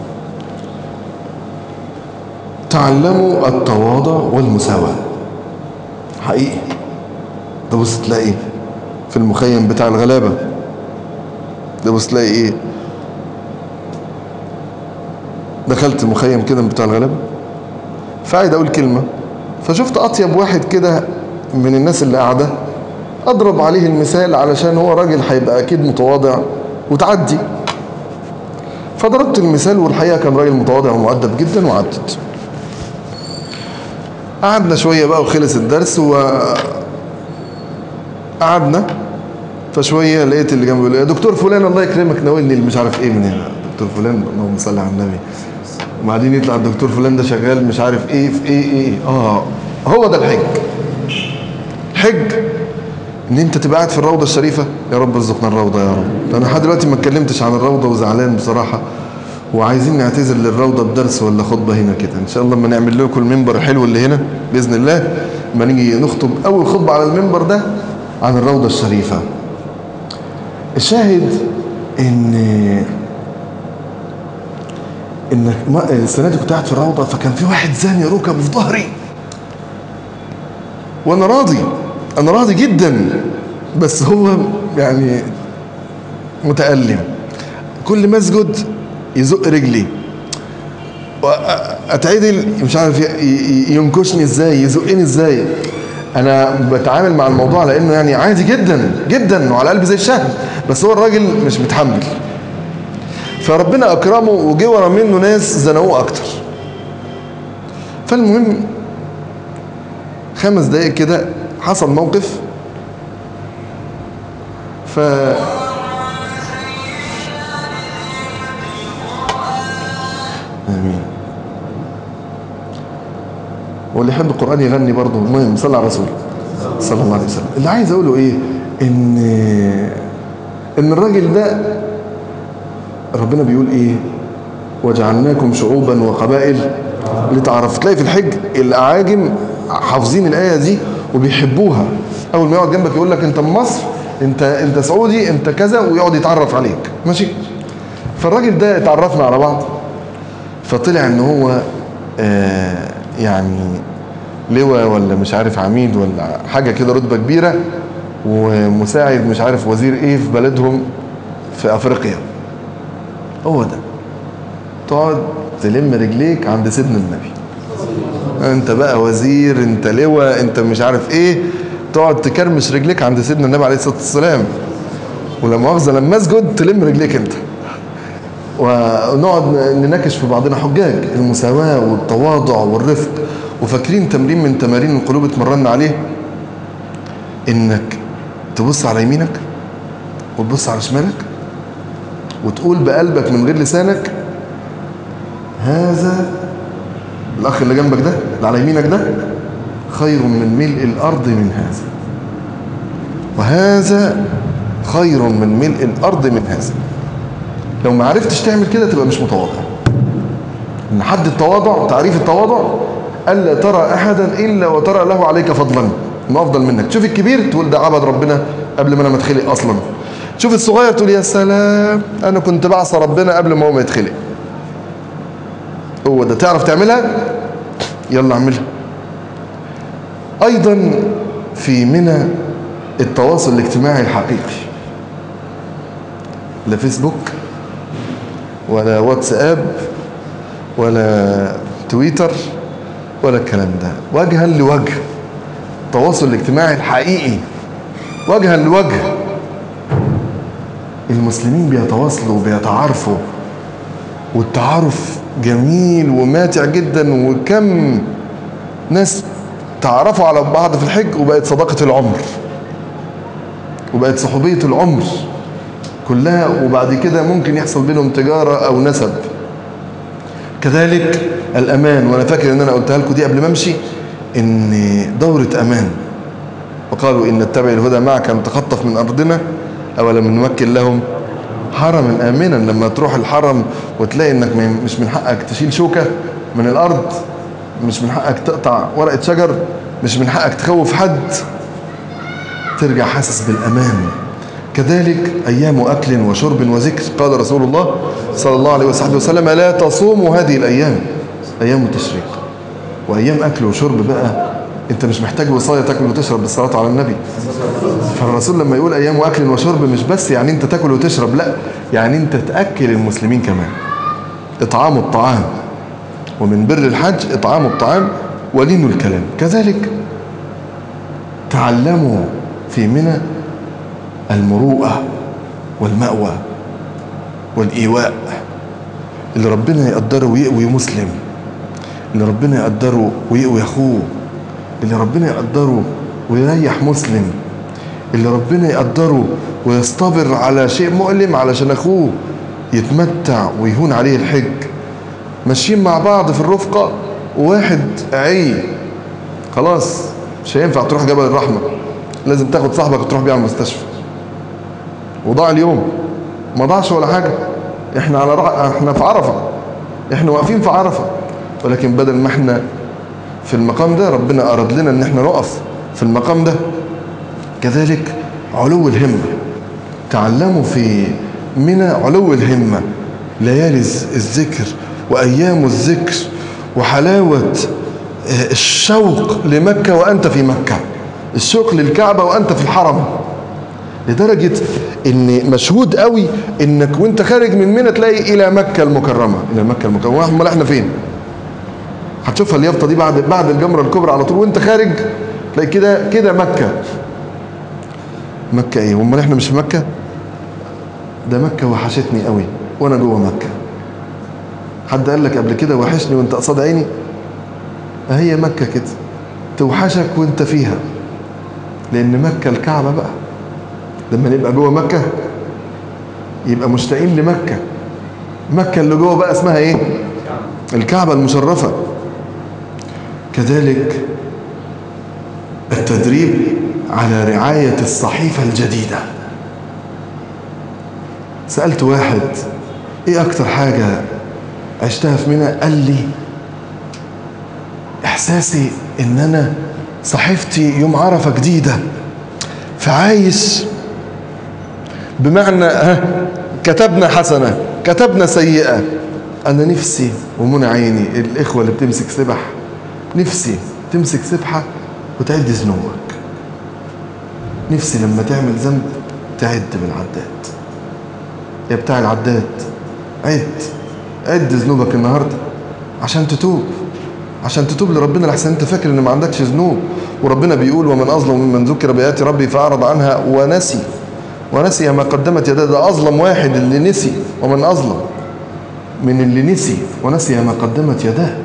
تعلموا التواضع والمساواه حقيقي تبص تلاقي في المخيم بتاع الغلابه تبص تلاقي ايه دخلت المخيم كده بتاع الغلابه فقاعد اقول كلمه فشفت اطيب واحد كده من الناس اللي قاعده اضرب عليه المثال علشان هو راجل هيبقى اكيد متواضع وتعدي فضربت المثال والحقيقه كان راجل متواضع ومؤدب جدا وعدت قعدنا شويه بقى وخلص الدرس و قعدنا فشويه لقيت اللي جنبي يقول يا دكتور فلان الله يكرمك ناولني اللي مش عارف ايه من هنا دكتور فلان اللهم صل على النبي وبعدين يطلع الدكتور فلان ده شغال مش عارف ايه في ايه ايه اه هو ده الحج الحج ان انت تبقى قاعد في الروضه الشريفه يا رب ارزقنا الروضه يا رب انا لحد دلوقتي ما اتكلمتش عن الروضه وزعلان بصراحه وعايزين نعتذر للروضه بدرس ولا خطبه هنا كده ان شاء الله لما نعمل لكم المنبر الحلو اللي هنا باذن الله لما نيجي نخطب اول خطبه على المنبر ده عن الروضه الشريفه الشاهد ان ان السنه دي كنت قاعد في الروضه فكان في واحد زاني ركب في ظهري وانا راضي انا راضي جدا بس هو يعني متألم كل ما اسجد يزق رجلي اتعدل مش عارف ينكشني ازاي يزقني ازاي انا بتعامل مع الموضوع على انه يعني عادي جدا جدا وعلى قلبي زي الشهد بس هو الراجل مش متحمل فربنا اكرمه وجه ورا منه ناس زنقوه اكتر فالمهم خمس دقايق كده حصل موقف ف امين واللي يحب القران يغني برضه المهم صلى على الرسول صلى الله عليه وسلم اللي عايز اقوله ايه ان ان الراجل ده ربنا بيقول ايه وجعلناكم شعوبا وقبائل لتعرف تلاقي في الحج الاعاجم حافظين الايه دي وبيحبوها اول ما يقعد جنبك يقول لك انت من مصر انت انت سعودي انت كذا ويقعد يتعرف عليك ماشي فالراجل ده اتعرفنا على بعض فطلع ان هو آه يعني لواء ولا مش عارف عميد ولا حاجه كده رتبه كبيره ومساعد مش عارف وزير ايه في بلدهم في افريقيا هو ده تقعد تلم رجليك عند سيدنا النبي انت بقى وزير انت لواء انت مش عارف ايه تقعد تكرمش رجليك عند سيدنا النبي عليه الصلاه والسلام ولما مؤاخذه لما اسجد تلم رجليك انت ونقعد نناقش في بعضنا حجاج المساواه والتواضع والرفق وفاكرين تمرين من تمارين القلوب اتمرنا عليه انك تبص على يمينك وتبص على شمالك وتقول بقلبك من غير لسانك هذا الاخ اللي جنبك ده اللي على يمينك ده خير من ملء الارض من هذا وهذا خير من ملء الارض من هذا لو ما عرفتش تعمل كده تبقى مش متواضع ان حد التواضع تعريف التواضع الا ترى احدا الا وترى له عليك فضلا انه افضل منك تشوف الكبير تقول ده عبد ربنا قبل ما انا ما اتخلق اصلا تشوف الصغير تقول يا سلام انا كنت بعصى ربنا قبل ما هو ما يتخلق هو ده تعرف تعملها يلا اعملها ايضا في منى التواصل الاجتماعي الحقيقي لا فيسبوك ولا واتساب ولا تويتر ولا الكلام ده وجها لوجه التواصل الاجتماعي الحقيقي وجها لوجه المسلمين بيتواصلوا وبيتعارفوا والتعارف جميل وماتع جدا وكم ناس تعرفوا على بعض في الحج وبقت صداقة العمر وبقت صحوبية العمر كلها وبعد كده ممكن يحصل بينهم تجارة أو نسب كذلك الأمان وأنا فاكر إن أنا قلتها لكم دي قبل ما أمشي إن دورة أمان وقالوا إن نتبع الهدى معك نتخطف من أرضنا أولم نمكن لهم حرما آمنا لما تروح الحرم وتلاقي إنك مش من حقك تشيل شوكة من الأرض مش من حقك تقطع ورقة شجر مش من حقك تخوف حد ترجع حاسس بالأمان كذلك أيام أكل وشرب وذكر قال رسول الله صلى الله عليه وصحبه وسلم لا تصوموا هذه الأيام أيام التشريق وأيام أكل وشرب بقى أنت مش محتاج وصاية تاكل وتشرب بالصلاة على النبي فالرسول لما يقول أيام أكل وشرب مش بس يعني أنت تاكل وتشرب لا يعني أنت تأكل المسلمين كمان إطعام الطعام ومن بر الحج إطعام الطعام ولين الكلام كذلك تعلموا في منى المروءة والمأوى والإيواء اللي ربنا يقدره ويقوي مسلم اللي ربنا يقدره ويقوي أخوه اللي ربنا يقدره ويريح مسلم اللي ربنا يقدره ويصطبر على شيء مؤلم علشان أخوه يتمتع ويهون عليه الحج ماشيين مع بعض في الرفقة وواحد عي خلاص مش هينفع تروح جبل الرحمة لازم تاخد صاحبك وتروح بيه على المستشفى وضاع اليوم ما ضاعش ولا حاجة احنا على رع... احنا في عرفة احنا واقفين في عرفة ولكن بدل ما احنا في المقام ده ربنا أراد لنا ان احنا نقف في المقام ده كذلك علو الهمة تعلموا في منى علو الهمة ليالي الذكر وأيام الذكر وحلاوة الشوق لمكة وأنت في مكة الشوق للكعبة وأنت في الحرم لدرجة ان مشهود قوي انك وانت خارج من منى تلاقي الى مكة المكرمة الى مكة المكرمة امال احنا فين هتشوفها اليافطة دي بعد بعد الجمرة الكبرى على طول وانت خارج تلاقي كده كده مكة مكة ايه امال احنا مش في مكة ده مكة وحشتني قوي وانا جوه مكة حد قال لك قبل كده وحشني وانت قصاد عيني هي مكة كده توحشك وانت فيها لان مكة الكعبة بقى لما نبقى جوه مكة يبقى مشتاقين لمكة مكة اللي جوه بقى اسمها ايه الكعبة المشرفة كذلك التدريب على رعاية الصحيفة الجديدة سألت واحد ايه اكتر حاجة عشتها في منى قال لي احساسي ان انا صحيفتي يوم عرفة جديدة فعايش بمعنى ها كتبنا حسنة كتبنا سيئة أنا نفسي ومنى عيني الإخوة اللي بتمسك سبح نفسي تمسك سبحة وتعد ذنوبك نفسي لما تعمل ذنب تعد بالعداد يا بتاع العداد عد عد ذنوبك النهاردة عشان تتوب عشان تتوب لربنا لحسن انت فاكر ان ما عندكش ذنوب وربنا بيقول ومن اظلم ممن ذكر بآيات ربي فأعرض عنها ونسي ونسي ما قدمت يداه ده أظلم واحد اللي نسي ومن أظلم من اللي نسي ونسي ما قدمت يداه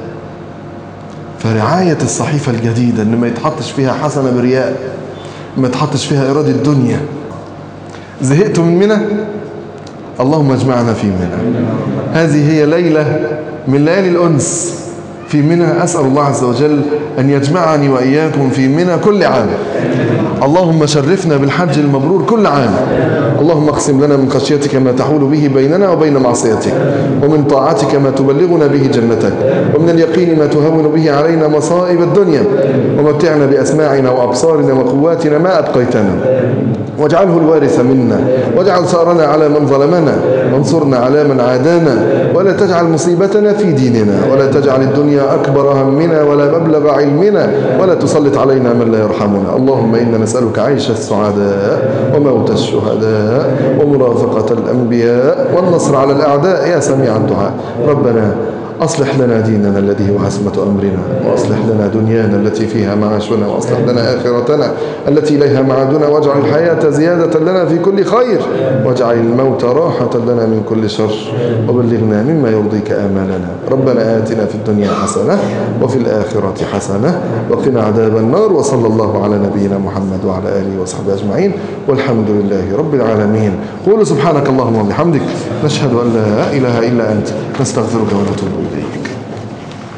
فرعاية الصحيفة الجديدة ان ما يتحطش فيها حسنة برياء ما يتحطش فيها إرادة الدنيا زهقتوا من منى اللهم اجمعنا في منى هذه هي ليلة من ليالي الأنس في منى أسأل الله عز وجل أن يجمعني وإياكم في منى كل عام اللهم شرفنا بالحج المبرور كل عام اللهم اقسم لنا من خشيتك ما تحول به بيننا وبين معصيتك ومن طاعتك ما تبلغنا به جنتك ومن اليقين ما تهون به علينا مصائب الدنيا ومتعنا بأسماعنا وأبصارنا وقواتنا ما أبقيتنا واجعله الوارث منا واجعل ثأرنا على من ظلمنا وانصرنا على من عادانا ولا تجعل مصيبتنا في ديننا ولا تجعل الدنيا أكبر همنا ولا مبلغ علمنا ولا تسلط علينا من لا يرحمنا اللهم إنا نسألك عيش السعداء وموت الشهداء ومرافقة الأنبياء والنصر على الأعداء يا سميع الدعاء ربنا أصلح لنا ديننا الذي هو عصمة أمرنا وأصلح لنا دنيانا التي فيها معاشنا وأصلح لنا آخرتنا التي إليها معادنا واجعل الحياة زيادة لنا في كل خير واجعل الموت راحة لنا من كل شر وبلغنا مما يرضيك آمالنا ربنا آتنا في الدنيا حسنة وفي الآخرة حسنة وقنا عذاب النار وصلى الله على نبينا محمد وعلى آله وصحبه أجمعين والحمد لله رب العالمين قولوا سبحانك اللهم وبحمدك نشهد أن لا إله إلا أنت نستغفرك ونتوب إليك